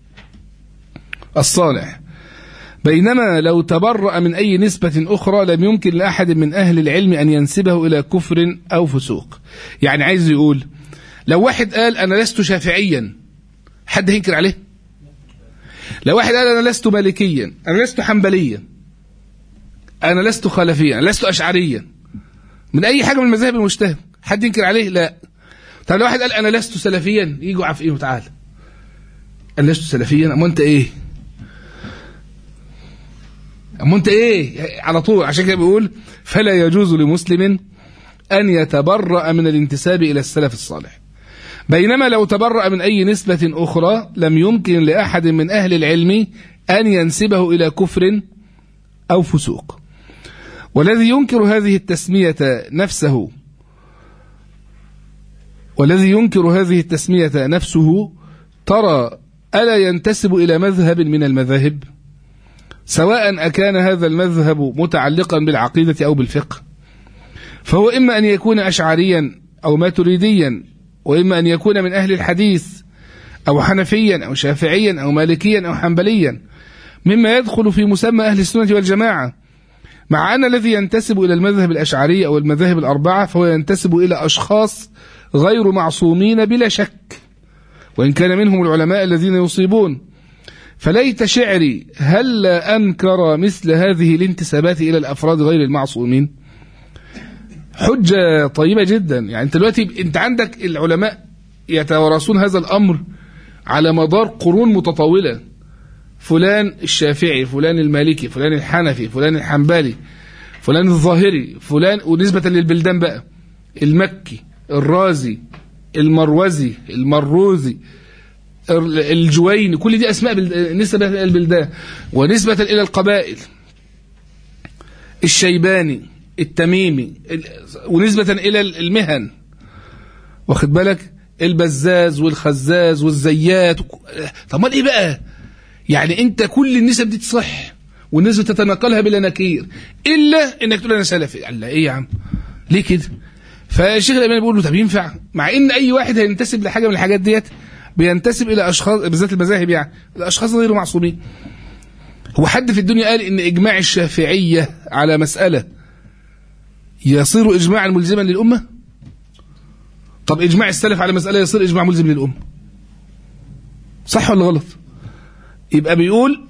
الصالح بينما لو تبرأ من أي نسبة أخرى لم يمكن لأحد من أهل العلم أن ينسبه إلى كفر أو فسوق يعني عايز يقول لو واحد قال أنا لست شافعيا حد هينكر عليه لو واحد قال أنا لست مالكيا أنا لست حنبليا أنا لست خلفيا أنا لست أشعريا من أي حاجة من المذاهب المجتهد حد ينكر عليه لا طب لو واحد قال أنا لست سلفيا يجوا عارف إيه وتعالى أنا لست سلفيا أما أنت إيه أما أنت إيه على طول عشان كده بيقول فلا يجوز لمسلم أن يتبرأ من الانتساب إلى السلف الصالح بينما لو تبرأ من أي نسبة أخرى لم يمكن لأحد من أهل العلم أن ينسبه إلى كفر أو فسوق والذي ينكر هذه التسمية نفسه والذي ينكر هذه التسمية نفسه ترى ألا ينتسب إلى مذهب من المذاهب سواء أكان هذا المذهب متعلقا بالعقيدة أو بالفقه فهو إما أن يكون أشعريا أو ماتريديا وإما أن يكون من أهل الحديث أو حنفيا أو شافعيا أو مالكيا أو حنبليا مما يدخل في مسمى أهل السنة والجماعة مع أن الذي ينتسب إلى المذهب الأشعري أو المذاهب الأربعة فهو ينتسب إلى أشخاص غير معصومين بلا شك وإن كان منهم العلماء الذين يصيبون فليت شعري هل أنكر مثل هذه الانتسابات إلى الأفراد غير المعصومين حجة طيبة جدا يعني انت دلوقتي انت عندك العلماء يتوارثون هذا الأمر على مدار قرون متطاولة فلان الشافعي فلان المالكي فلان الحنفي فلان الحنبلي فلان الظاهري فلان ونسبة للبلدان بقى المكي الرازي المروزي المروزي الجويني كل دي أسماء نسبة إلى البلدان ونسبة إلى القبائل الشيباني التميمي ونسبة إلى المهن واخد بالك البزاز والخزاز والزيات طب ما ايه بقى يعني انت كل النسب دي تصح والنسبة تتناقلها بلا نكير الا انك تقول انا سلفي قال لا ايه يا عم ليه كده فالشيخ الامام بيقول له طب ينفع مع ان اي واحد هينتسب لحاجه من الحاجات ديت بينتسب الى اشخاص بالذات المذاهب يعني الاشخاص غير معصومين هو حد في الدنيا قال ان اجماع الشافعيه على مساله يصير اجماعا ملزما للامه طب اجماع السلف على مساله يصير اجماع ملزم للامه صح ولا غلط يبقى بيقول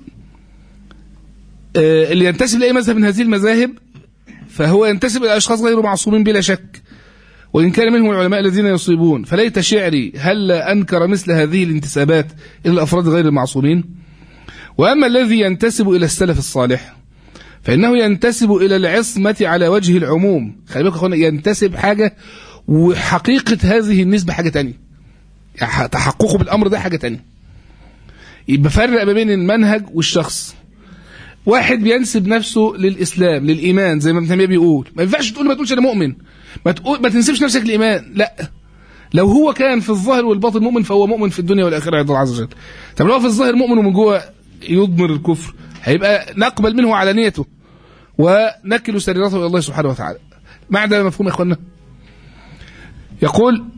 آه، اللي ينتسب لأي مذهب من هذه المذاهب فهو ينتسب إلى أشخاص غير معصومين بلا شك وإن كان منهم العلماء الذين يصيبون فليت شعري هل أنكر مثل هذه الانتسابات إلى الأفراد غير المعصومين وأما الذي ينتسب إلى السلف الصالح فإنه ينتسب إلى العصمة على وجه العموم خلي بالك يا أخوانا ينتسب حاجة وحقيقة هذه النسبة حاجة تانية يعني تحققه بالأمر ده حاجة تانية يبقى فرق ما بين المنهج والشخص واحد بينسب نفسه للإسلام للإيمان زي ما ابن تيمية بيقول ما ينفعش تقول ما تقولش أنا مؤمن ما تقول ما تنسبش نفسك للإيمان لا لو هو كان في الظاهر والباطن مؤمن فهو مؤمن في الدنيا والآخرة عند الله عز وجل طب لو هو في الظاهر مؤمن ومن جوه يضمر الكفر هيبقى نقبل منه علانيته ونكل سريرته الى الله سبحانه وتعالى معنى مفهوم يا اخوانا يقول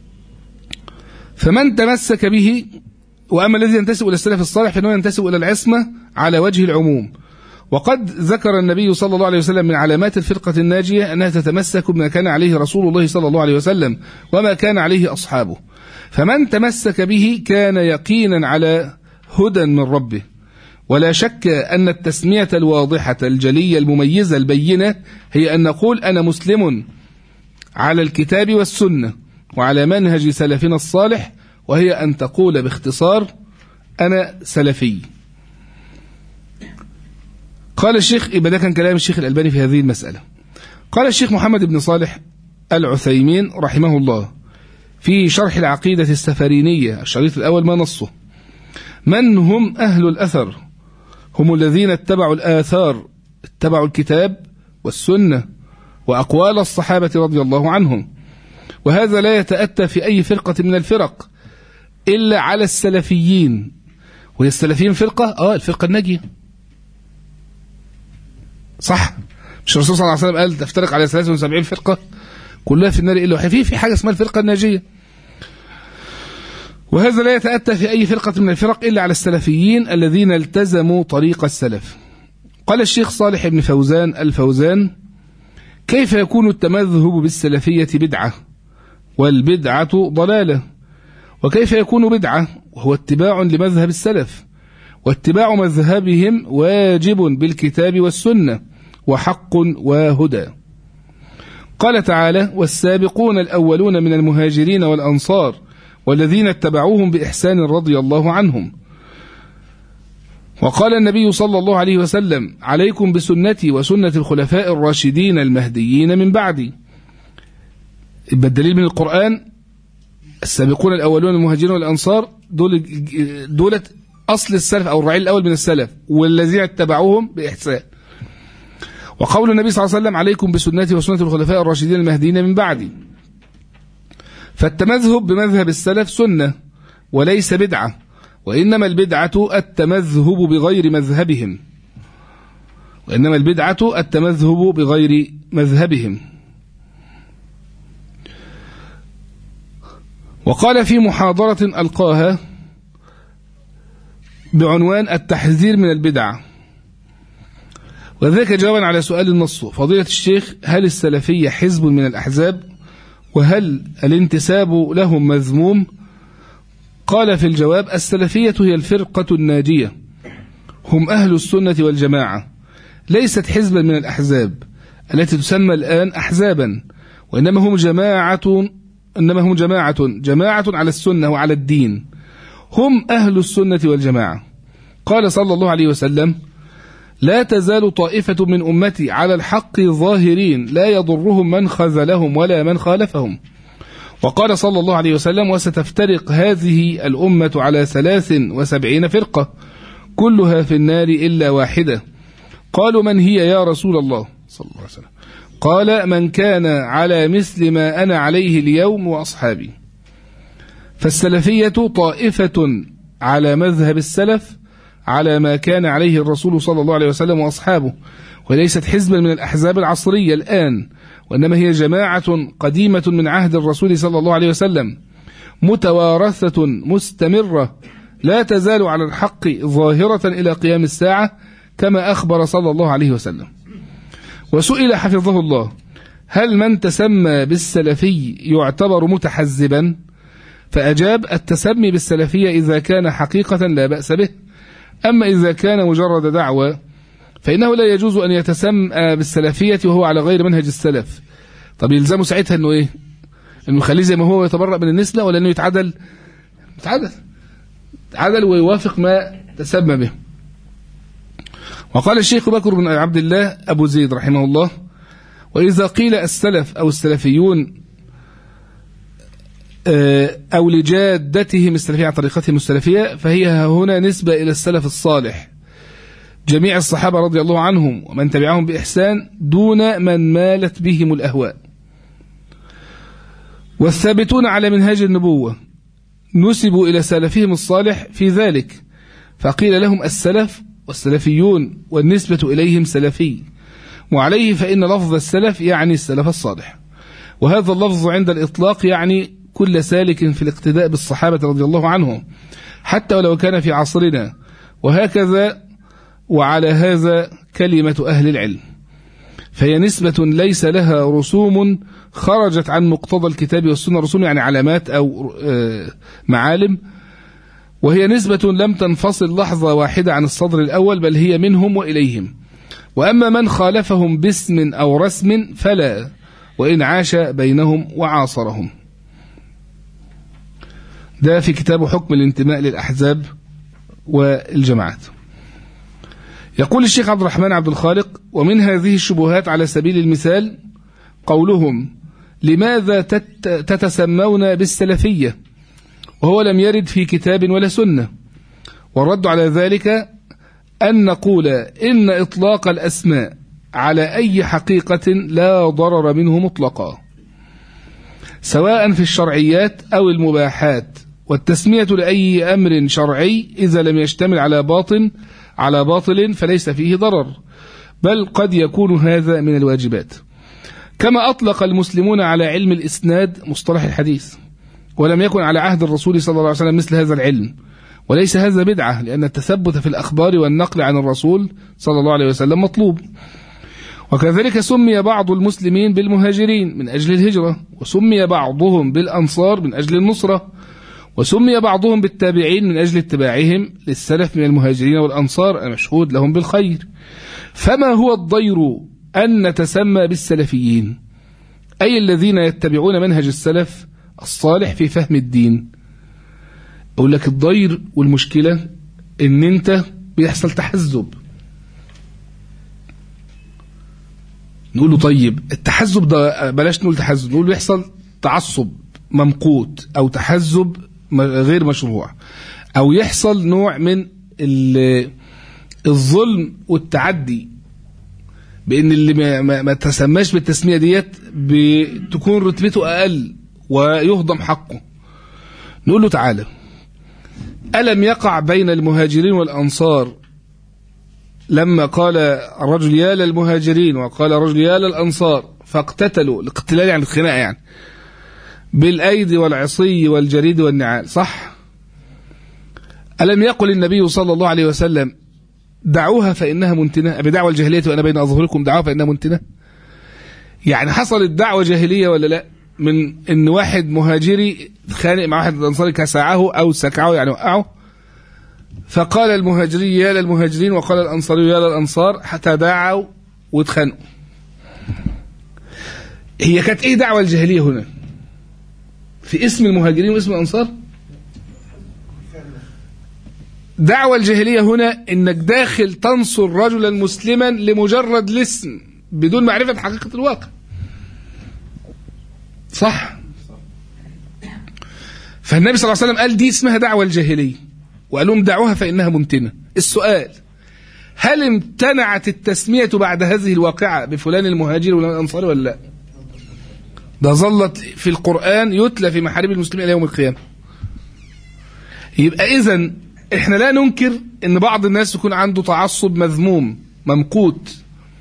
فمن تمسك به واما الذي ينتسب الى السلف الصالح فانه ينتسب الى العصمه على وجه العموم وقد ذكر النبي صلى الله عليه وسلم من علامات الفرقة الناجية أنها تتمسك بما كان عليه رسول الله صلى الله عليه وسلم وما كان عليه أصحابه فمن تمسك به كان يقينا على هدى من ربه ولا شك أن التسمية الواضحة الجلية المميزة البينة هي أن نقول أنا مسلم على الكتاب والسنة وعلى منهج سلفنا الصالح وهي أن تقول باختصار أنا سلفي قال الشيخ يبقى ده كان كلام الشيخ الألباني في هذه المسألة قال الشيخ محمد بن صالح العثيمين رحمه الله في شرح العقيدة السفرينية الشريط الأول ما نصه من هم أهل الأثر هم الذين اتبعوا الآثار اتبعوا الكتاب والسنة وأقوال الصحابة رضي الله عنهم وهذا لا يتأتى في أي فرقة من الفرق إلا على السلفيين وهي السلفيين فرقة آه الفرقة الناجية صح مش الرسول صلى الله عليه وسلم قال تفترق على 73 فرقة كلها في النار إلا واحد في في حاجة اسمها الفرقة الناجية وهذا لا يتأتى في أي فرقة من الفرق إلا على السلفيين الذين التزموا طريق السلف قال الشيخ صالح بن فوزان الفوزان كيف يكون التمذهب بالسلفية بدعة والبدعة ضلالة وكيف يكون بدعة وهو اتباع لمذهب السلف واتباع مذهبهم واجب بالكتاب والسنة وحق وهدى قال تعالى والسابقون الأولون من المهاجرين والأنصار والذين اتبعوهم بإحسان رضي الله عنهم وقال النبي صلى الله عليه وسلم عليكم بسنتي وسنة الخلفاء الراشدين المهديين من بعدي يبقى الدليل من القرآن السابقون الأولون المهاجرين والأنصار دول دولت أصل السلف أو الرعيل الأول من السلف والذين اتبعوهم بإحسان وقول النبي صلى الله عليه وسلم عليكم بسنتي وسنة الخلفاء الراشدين المهديين من بعدي فالتمذهب بمذهب السلف سنة وليس بدعة وإنما البدعة التمذهب بغير مذهبهم وإنما البدعة التمذهب بغير مذهبهم وقال في محاضرة ألقاها بعنوان التحذير من البدع وذلك جوابا على سؤال النص فضيلة الشيخ هل السلفية حزب من الأحزاب وهل الانتساب لهم مذموم قال في الجواب السلفية هي الفرقة الناجية هم أهل السنة والجماعة ليست حزبا من الأحزاب التي تسمى الآن أحزابا وإنما هم جماعة إنما هم جماعة جماعة على السنة وعلى الدين هم أهل السنة والجماعة قال صلى الله عليه وسلم لا تزال طائفة من أمتي على الحق ظاهرين لا يضرهم من خذلهم ولا من خالفهم وقال صلى الله عليه وسلم وستفترق هذه الأمة على ثلاث وسبعين فرقة كلها في النار إلا واحدة قالوا من هي يا رسول الله صلى الله عليه وسلم قال من كان على مثل ما أنا عليه اليوم وأصحابي فالسلفية طائفة على مذهب السلف على ما كان عليه الرسول صلى الله عليه وسلم وأصحابه وليست حزبا من الأحزاب العصرية الآن وإنما هي جماعة قديمة من عهد الرسول صلى الله عليه وسلم متوارثة مستمرة لا تزال على الحق ظاهرة إلى قيام الساعة كما أخبر صلى الله عليه وسلم وسئل حفظه الله هل من تسمى بالسلفي يعتبر متحزبا فأجاب التسمي بالسلفية إذا كان حقيقة لا بأس به أما إذا كان مجرد دعوة فإنه لا يجوز أن يتسمى بالسلفية وهو على غير منهج السلف طب يلزمه ساعتها أنه إيه أنه يخليه زي ما هو ويتبرأ من النسلة ولا أنه يتعدل يتعدل يتعدل ويوافق ما تسمى به وقال الشيخ بكر بن عبد الله أبو زيد رحمه الله وإذا قيل السلف أو السلفيون أو لجادتهم السلفية عن طريقتهم السلفية فهي هنا نسبة إلى السلف الصالح جميع الصحابة رضي الله عنهم ومن تبعهم بإحسان دون من مالت بهم الأهواء والثابتون على منهاج النبوة نسبوا إلى سلفهم الصالح في ذلك فقيل لهم السلف والسلفيون والنسبة إليهم سلفي وعليه فإن لفظ السلف يعني السلف الصالح وهذا اللفظ عند الإطلاق يعني كل سالك في الاقتداء بالصحابة رضي الله عنهم حتى ولو كان في عصرنا وهكذا وعلى هذا كلمة أهل العلم فهي نسبة ليس لها رسوم خرجت عن مقتضى الكتاب والسنة رسوم يعني علامات أو معالم وهي نسبة لم تنفصل لحظة واحدة عن الصدر الأول بل هي منهم وإليهم وأما من خالفهم باسم أو رسم فلا وإن عاش بينهم وعاصرهم ده في كتاب حكم الانتماء للأحزاب والجماعات يقول الشيخ عبد الرحمن عبد الخالق ومن هذه الشبهات على سبيل المثال قولهم لماذا تتسمون بالسلفية وهو لم يرد في كتاب ولا سنة والرد على ذلك أن نقول إن إطلاق الأسماء على أي حقيقة لا ضرر منه مطلقا سواء في الشرعيات أو المباحات والتسمية لأي أمر شرعي إذا لم يشتمل على باطن على باطل فليس فيه ضرر بل قد يكون هذا من الواجبات كما أطلق المسلمون على علم الإسناد مصطلح الحديث ولم يكن على عهد الرسول صلى الله عليه وسلم مثل هذا العلم وليس هذا بدعة لأن التثبت في الأخبار والنقل عن الرسول صلى الله عليه وسلم مطلوب وكذلك سمي بعض المسلمين بالمهاجرين من أجل الهجرة وسمي بعضهم بالأنصار من أجل النصرة وسمي بعضهم بالتابعين من أجل اتباعهم للسلف من المهاجرين والأنصار المشهود لهم بالخير فما هو الضير أن نتسمى بالسلفيين أي الذين يتبعون منهج السلف الصالح في فهم الدين أقول لك الضير والمشكلة إن أنت بيحصل تحزب نقول له طيب التحزب ده بلاش نقول تحزب نقول يحصل تعصب ممقوت أو تحزب غير مشروع أو يحصل نوع من الظلم والتعدي بأن اللي ما, ما, ما تسماش بالتسمية ديت بتكون رتبته أقل ويهضم حقه نقول له تعالى ألم يقع بين المهاجرين والأنصار لما قال الرجل يا للمهاجرين وقال الرجل يا للأنصار فاقتتلوا الاقتلال يعني الخناقة يعني بالأيدي والعصي والجريد والنعال صح ألم يقل النبي صلى الله عليه وسلم دعوها فإنها منتنة بدعوى الجاهلية وأنا بين أظهركم دعوها فإنها منتنة يعني حصلت دعوة جاهلية ولا لا من ان واحد مهاجري خانق مع واحد انصاري كسعه او سكعه يعني وقعه فقال المهاجري يا للمهاجرين وقال الانصاري يا للانصار حتى دعوا واتخانقوا هي كانت ايه دعوه الجاهليه هنا في اسم المهاجرين واسم الانصار دعوة الجاهلية هنا انك داخل تنصر رجلا مسلما لمجرد الاسم بدون معرفة حقيقة الواقع صح فالنبي صلى الله عليه وسلم قال دي اسمها دعوة الجاهلية وقال لهم دعوها فإنها ممتنة السؤال هل امتنعت التسمية بعد هذه الواقعة بفلان المهاجر ولا الأنصاري ولا لا ده ظلت في القرآن يتلى في محارب المسلمين إلى يوم القيامة يبقى إذا إحنا لا ننكر إن بعض الناس يكون عنده تعصب مذموم ممقوت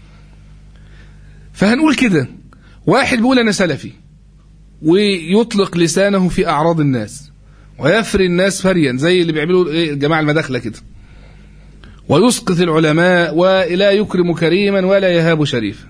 فهنقول كده واحد بيقول أنا سلفي ويطلق لسانه في أعراض الناس ويفري الناس فريا زي اللي بيعملوا ايه الجماعة المداخلة كده ويسقط العلماء ولا يكرم كريما ولا يهاب شريفا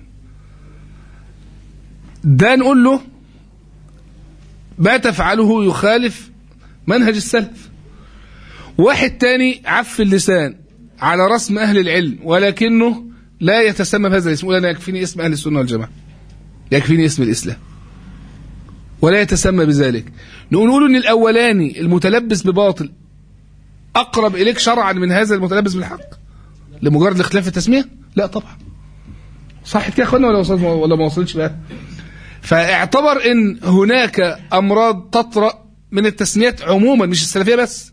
ده نقول له ما تفعله يخالف منهج السلف واحد تاني عف اللسان على رسم أهل العلم ولكنه لا يتسمى بهذا الاسم ولا أنا يكفيني اسم أهل السنة والجماعة يكفيني اسم الإسلام ولا يتسمى بذلك نقول ان الأولاني المتلبس بباطل أقرب إليك شرعا من هذا المتلبس بالحق لمجرد الاختلاف في التسمية لا طبعا صح كده يا اخوانا ولا وصلت ولا ما وصلتش بقى فاعتبر ان هناك امراض تطرأ من التسميات عموما مش السلفيه بس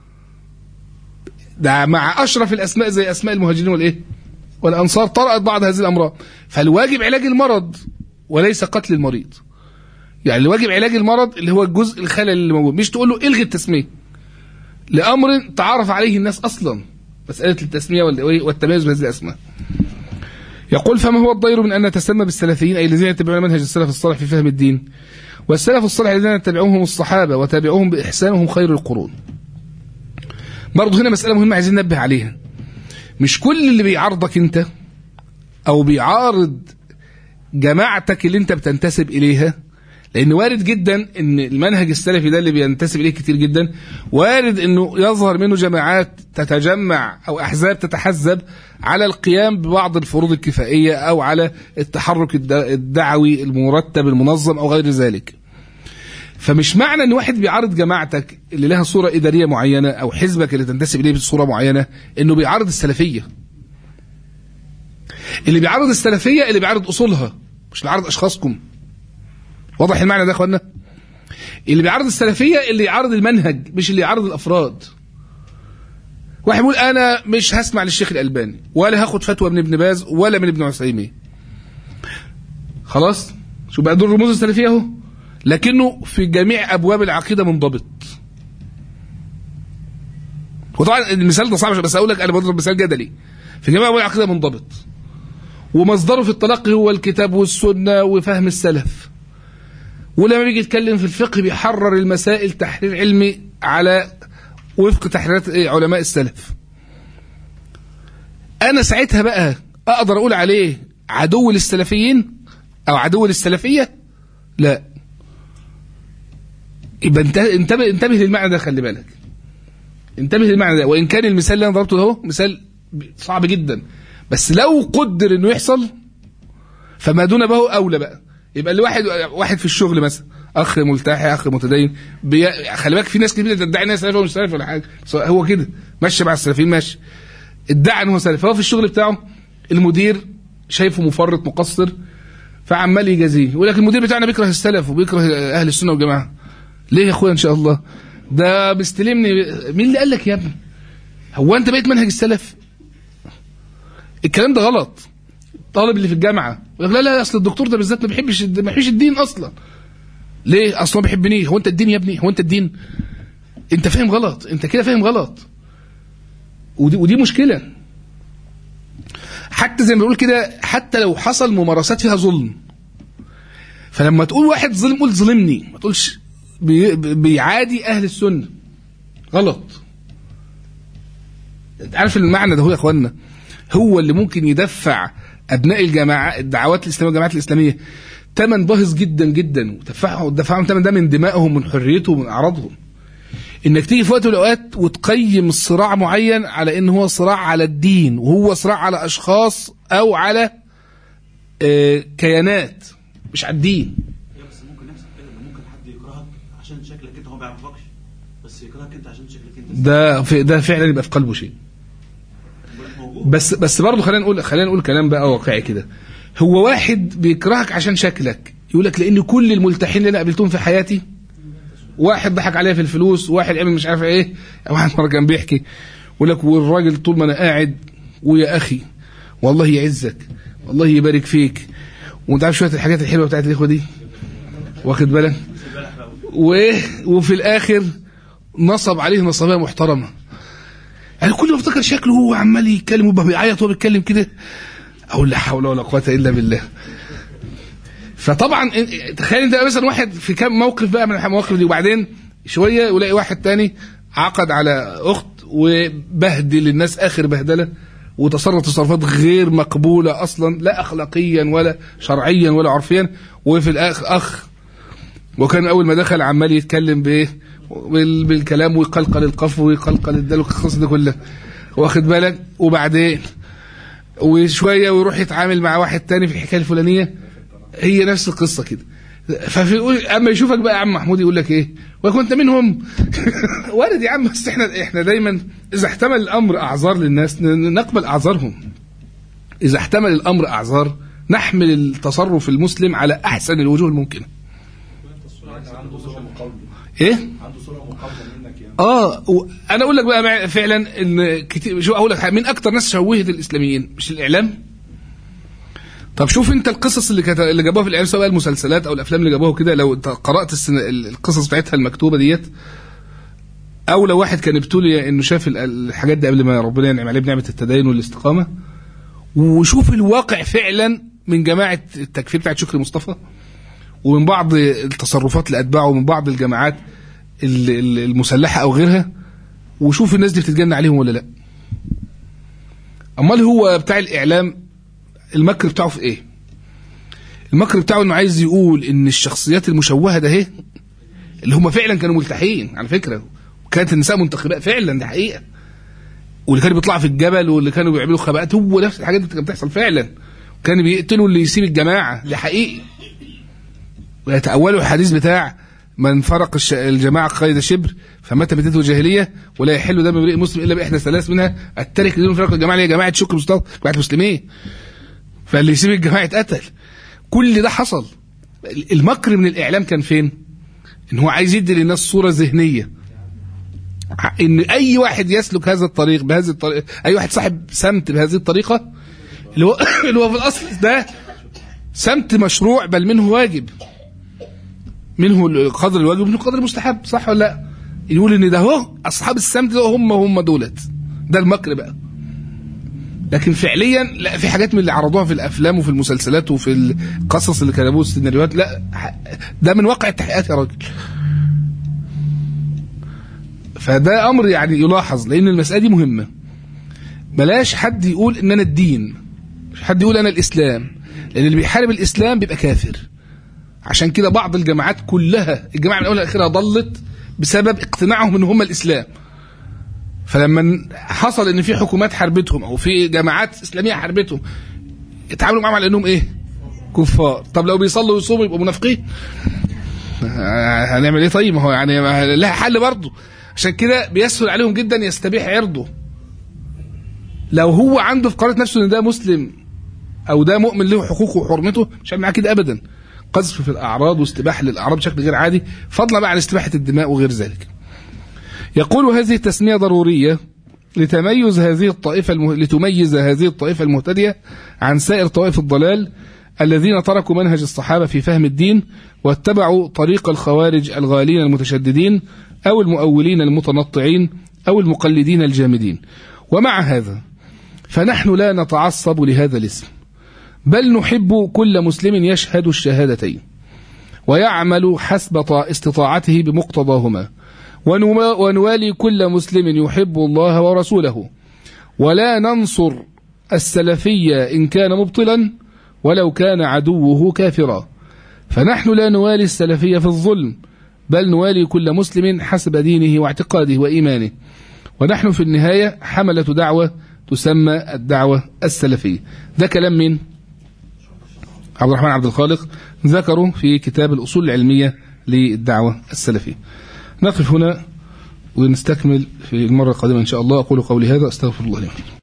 ده مع اشرف الاسماء زي اسماء المهاجرين والايه والانصار طرأت بعض هذه الامراض فالواجب علاج المرض وليس قتل المريض يعني الواجب علاج المرض اللي هو الجزء الخلل اللي موجود مش تقول له الغي التسميه لامر تعرف عليه الناس اصلا مساله التسميه والتميز بهذه الاسماء يقول فما هو الضير من أن نتسمى بالسلفيين أي الذين يتبعون منهج السلف الصالح في فهم الدين والسلف الصالح الذين يتبعوهم الصحابة وتابعوهم بإحسانهم خير القرون برضه هنا مسألة مهمة عايزين ننبه عليها مش كل اللي بيعارضك انت او بيعارض جماعتك اللي انت بتنتسب اليها لان وارد جدا ان المنهج السلفي ده اللي بينتسب اليه كتير جدا وارد انه يظهر منه جماعات تتجمع او احزاب تتحزب على القيام ببعض الفروض الكفائيه او على التحرك الدعوي المرتب المنظم او غير ذلك فمش معنى ان واحد بيعارض جماعتك اللي لها صوره اداريه معينه او حزبك اللي تنتسب اليه بصوره معينه انه بيعارض السلفيه اللي بيعارض السلفيه اللي بيعارض اصولها مش بيعارض اشخاصكم واضح المعنى ده يا اخوانا اللي بيعارض السلفيه اللي يعارض المنهج مش اللي يعارض الافراد واحد يقول انا مش هسمع للشيخ الالباني ولا هاخد فتوى من ابن باز ولا من ابن عثيمين خلاص شو بقى دول رموز السلفيه اهو لكنه في جميع ابواب العقيده منضبط وطبعا المثال ده صعب بس اقول لك انا بضرب مثال جدلي في جميع ابواب العقيده منضبط ومصدره في التلقي هو الكتاب والسنه وفهم السلف ولما بيجي يتكلم في الفقه بيحرر المسائل تحرير علمي على وفق تحريرات علماء السلف انا ساعتها بقى اقدر اقول عليه عدو للسلفيين او عدو للسلفيه لا يبقى انتبه انتبه للمعنى ده خلي بالك انتبه للمعنى ده وان كان المثال اللي انا ضربته ده مثال صعب جدا بس لو قدر انه يحصل فما دون به اولى بقى يبقى اللي واحد واحد في الشغل مثلا اخ ملتحي اخ متدين بي... خلي بالك في ناس كتير بتدعي انها سلفي ومش سلفي ولا حاجه هو كده ماشي مع السلفيين ماشي ادعى ان هو سلفي هو في الشغل بتاعه المدير شايفه مفرط مقصر فعمال يجازيه يقول لك المدير بتاعنا بيكره السلف وبيكره اهل السنه والجماعه ليه يا اخويا ان شاء الله ده مستلمني مين اللي قال لك يا ابني هو انت بقيت منهج السلف الكلام ده غلط الطالب اللي في الجامعه يقول لك لا لا اصل الدكتور ده بالذات ما بيحبش ما بيحبش الدين اصلا ليه اصلا ما بيحبنيش هو انت الدين يا ابني هو انت الدين انت فاهم غلط انت كده فاهم غلط ودي ودي مشكله حتى زي ما بنقول كده حتى لو حصل ممارسات فيها ظلم فلما تقول واحد ظلم قول ظلمني ما تقولش بي بيعادي اهل السنه غلط انت عارف المعنى ده هو يا اخوانا هو اللي ممكن يدفع ابناء الجماعه الدعوات الاسلاميه والجماعات الاسلاميه ثمن باهظ جدا جدا ودفعهم دفعهم ثمن ده من دمائهم من حريتهم من اعراضهم انك تيجي في وقت من الاوقات وتقيم الصراع معين على ان هو صراع على الدين وهو صراع على اشخاص او على آه كيانات مش على الدين بس ممكن يحصل كده ممكن حد يكرهك عشان شكلك انت هو ما بيعرفكش بس يكرهك انت عشان شكلك انت ده في ده فعلا يبقى في قلبه شيء موجود بس بس برضه خلينا نقول خلينا نقول كلام بقى واقعي كده هو واحد بيكرهك عشان شكلك يقول لك لان كل الملتحين اللي انا قابلتهم في حياتي واحد ضحك عليا في الفلوس واحد عمل مش عارف ايه واحد مره كان بيحكي يقول لك والراجل طول ما انا قاعد ويا اخي والله يعزك والله يبارك فيك وانت عارف شويه الحاجات الحلوه بتاعت الاخوه دي واخد بالك وايه وفي الاخر نصب عليه نصبيه محترمه يعني كل ما افتكر شكله هو عمال يتكلم وبقى بيعيط وهو بيتكلم كده اقول لا حول ولا قوه الا بالله فطبعا تخيل انت مثلا واحد في كام موقف بقى من المواقف دي وبعدين شويه يلاقي واحد تاني عقد على اخت وبهدل الناس اخر بهدله وتصرف تصرفات غير مقبوله اصلا لا اخلاقيا ولا شرعيا ولا عرفيا وفي الاخر اخ وكان اول ما دخل عمال يتكلم بايه بال- بالكلام ويقلقل القف ويقلقل الدال والقصص دي كلها واخد بالك وبعدين وشويه ويروح يتعامل مع واحد تاني في الحكايه الفلانيه هي نفس القصه كده ففي يقول اما يشوفك بقى يا عم محمود يقول لك ايه وكنت منهم وارد يا عم بس احنا احنا دايما اذا احتمل الامر اعذار للناس ن- نقبل اعذارهم اذا احتمل الامر اعذار نحمل التصرف المسلم على احسن الوجوه الممكنه عنده صورة مقاومة ايه عنده صورة مقاومة منك يعني اه و- انا اقول لك بقى مع- فعلا ان كتير شو اقول لك حاجة، مين اكتر ناس شوهت الاسلاميين مش الاعلام طب شوف انت القصص اللي كانت اللي جابوها في الاعلام سواء المسلسلات او الافلام اللي جابوها كده لو انت قرات السن... القصص بتاعتها المكتوبه ديت او لو واحد كان ابتلي انه شاف ال- الحاجات دي قبل ما ربنا ينعم عليه بنعمه التدين والاستقامه وشوف الواقع فعلا من جماعه التكفير بتاعت شكري مصطفى ومن بعض التصرفات لاتباعه ومن بعض الجماعات ال- ال- المسلحه او غيرها وشوف الناس دي بتتجنى عليهم ولا لا امال هو بتاع الاعلام المكر بتاعه في ايه المكر بتاعه انه عايز يقول ان الشخصيات المشوهه ده اهي اللي هم فعلا كانوا ملتحين على فكره وكانت النساء منتخبات فعلا ده حقيقه واللي كانوا بيطلعوا في الجبل واللي كانوا بيعملوا خباءات هو نفس الحاجات دي كانت بتحصل فعلا كانوا بيقتلوا اللي يسيب الجماعه ده حقيقي ويتأولوا الحديث بتاع من فرق الش- الجماعة قيد شبر فمات بدته الجاهلية ولا يحل دم امرئ مسلم إلا بإحدى ثلاث منها الترك دون فرق الجماعة اللي هي جماعة شكر مصطفى جماعة مسلمين فاللي يسيب الجماعة اتقتل كل ده حصل المكر من الإعلام كان فين؟ إن هو عايز يدي للناس صورة ذهنية ع- إن أي واحد يسلك هذا الطريق بهذه الطريقة أي واحد صاحب سمت بهذه الطريقة اللي هو اللي هو في الأصل ده سمت مشروع بل منه واجب منه قدر الواجب ومنه قدر المستحب صح ولا لا يقول ان ده هو اصحاب السمت ده هم هم دولت ده المكر بقى لكن فعليا لا في حاجات من اللي عرضوها في الافلام وفي المسلسلات وفي القصص اللي كتبوها السيناريوهات لا ح- ده من واقع التحقيقات يا راجل فده امر يعني يلاحظ لان المساله دي مهمه بلاش حد يقول ان انا الدين مش حد يقول انا الاسلام لان اللي بيحارب الاسلام بيبقى كافر عشان كده بعض الجماعات كلها الجماعه من اولها لاخرها ضلت بسبب اقتناعهم ان هم الاسلام فلما حصل ان في حكومات حاربتهم او في جماعات اسلاميه حاربتهم اتعاملوا معاهم على انهم ايه كفار طب لو بيصلوا ويصوموا يبقوا منافقين آه، هنعمل ايه طيب ما هو يعني ما- لها حل برضه عشان كده بيسهل عليهم جدا يستبيح عرضه لو هو عنده في قرارة نفسه ان ده مسلم او ده مؤمن له حقوقه وحرمته مش هيعمل معاه كده ابدا قذف في الاعراض واستباحه للاعراض بشكل غير عادي فضلا بقى عن استباحه الدماء وغير ذلك يقول هذه التسميه ضروريه لتميز هذه الطائفه المه... لتميز هذه الطائفه المهتديه عن سائر طوائف الضلال الذين تركوا منهج الصحابه في فهم الدين واتبعوا طريق الخوارج الغالين المتشددين او المؤولين المتنطعين او المقلدين الجامدين ومع هذا فنحن لا نتعصب لهذا الاسم بل نحب كل مسلم يشهد الشهادتين ويعمل حسب طا- استطاعته بمقتضاهما ونما- ونوالي كل مسلم يحب الله ورسوله ولا ننصر السلفية إن كان مبطلا ولو كان عدوه كافرا فنحن لا نوالي السلفية في الظلم بل نوالي كل مسلم حسب دينه واعتقاده وإيمانه ونحن في النهاية حملة دعوة تسمى الدعوة السلفية ده كلام من عبد الرحمن عبد الخالق ذكره في كتاب الأصول العلمية للدعوة السلفية نقف هنا ونستكمل في المرة القادمة إن شاء الله أقول قولي هذا أستغفر الله لي ولكم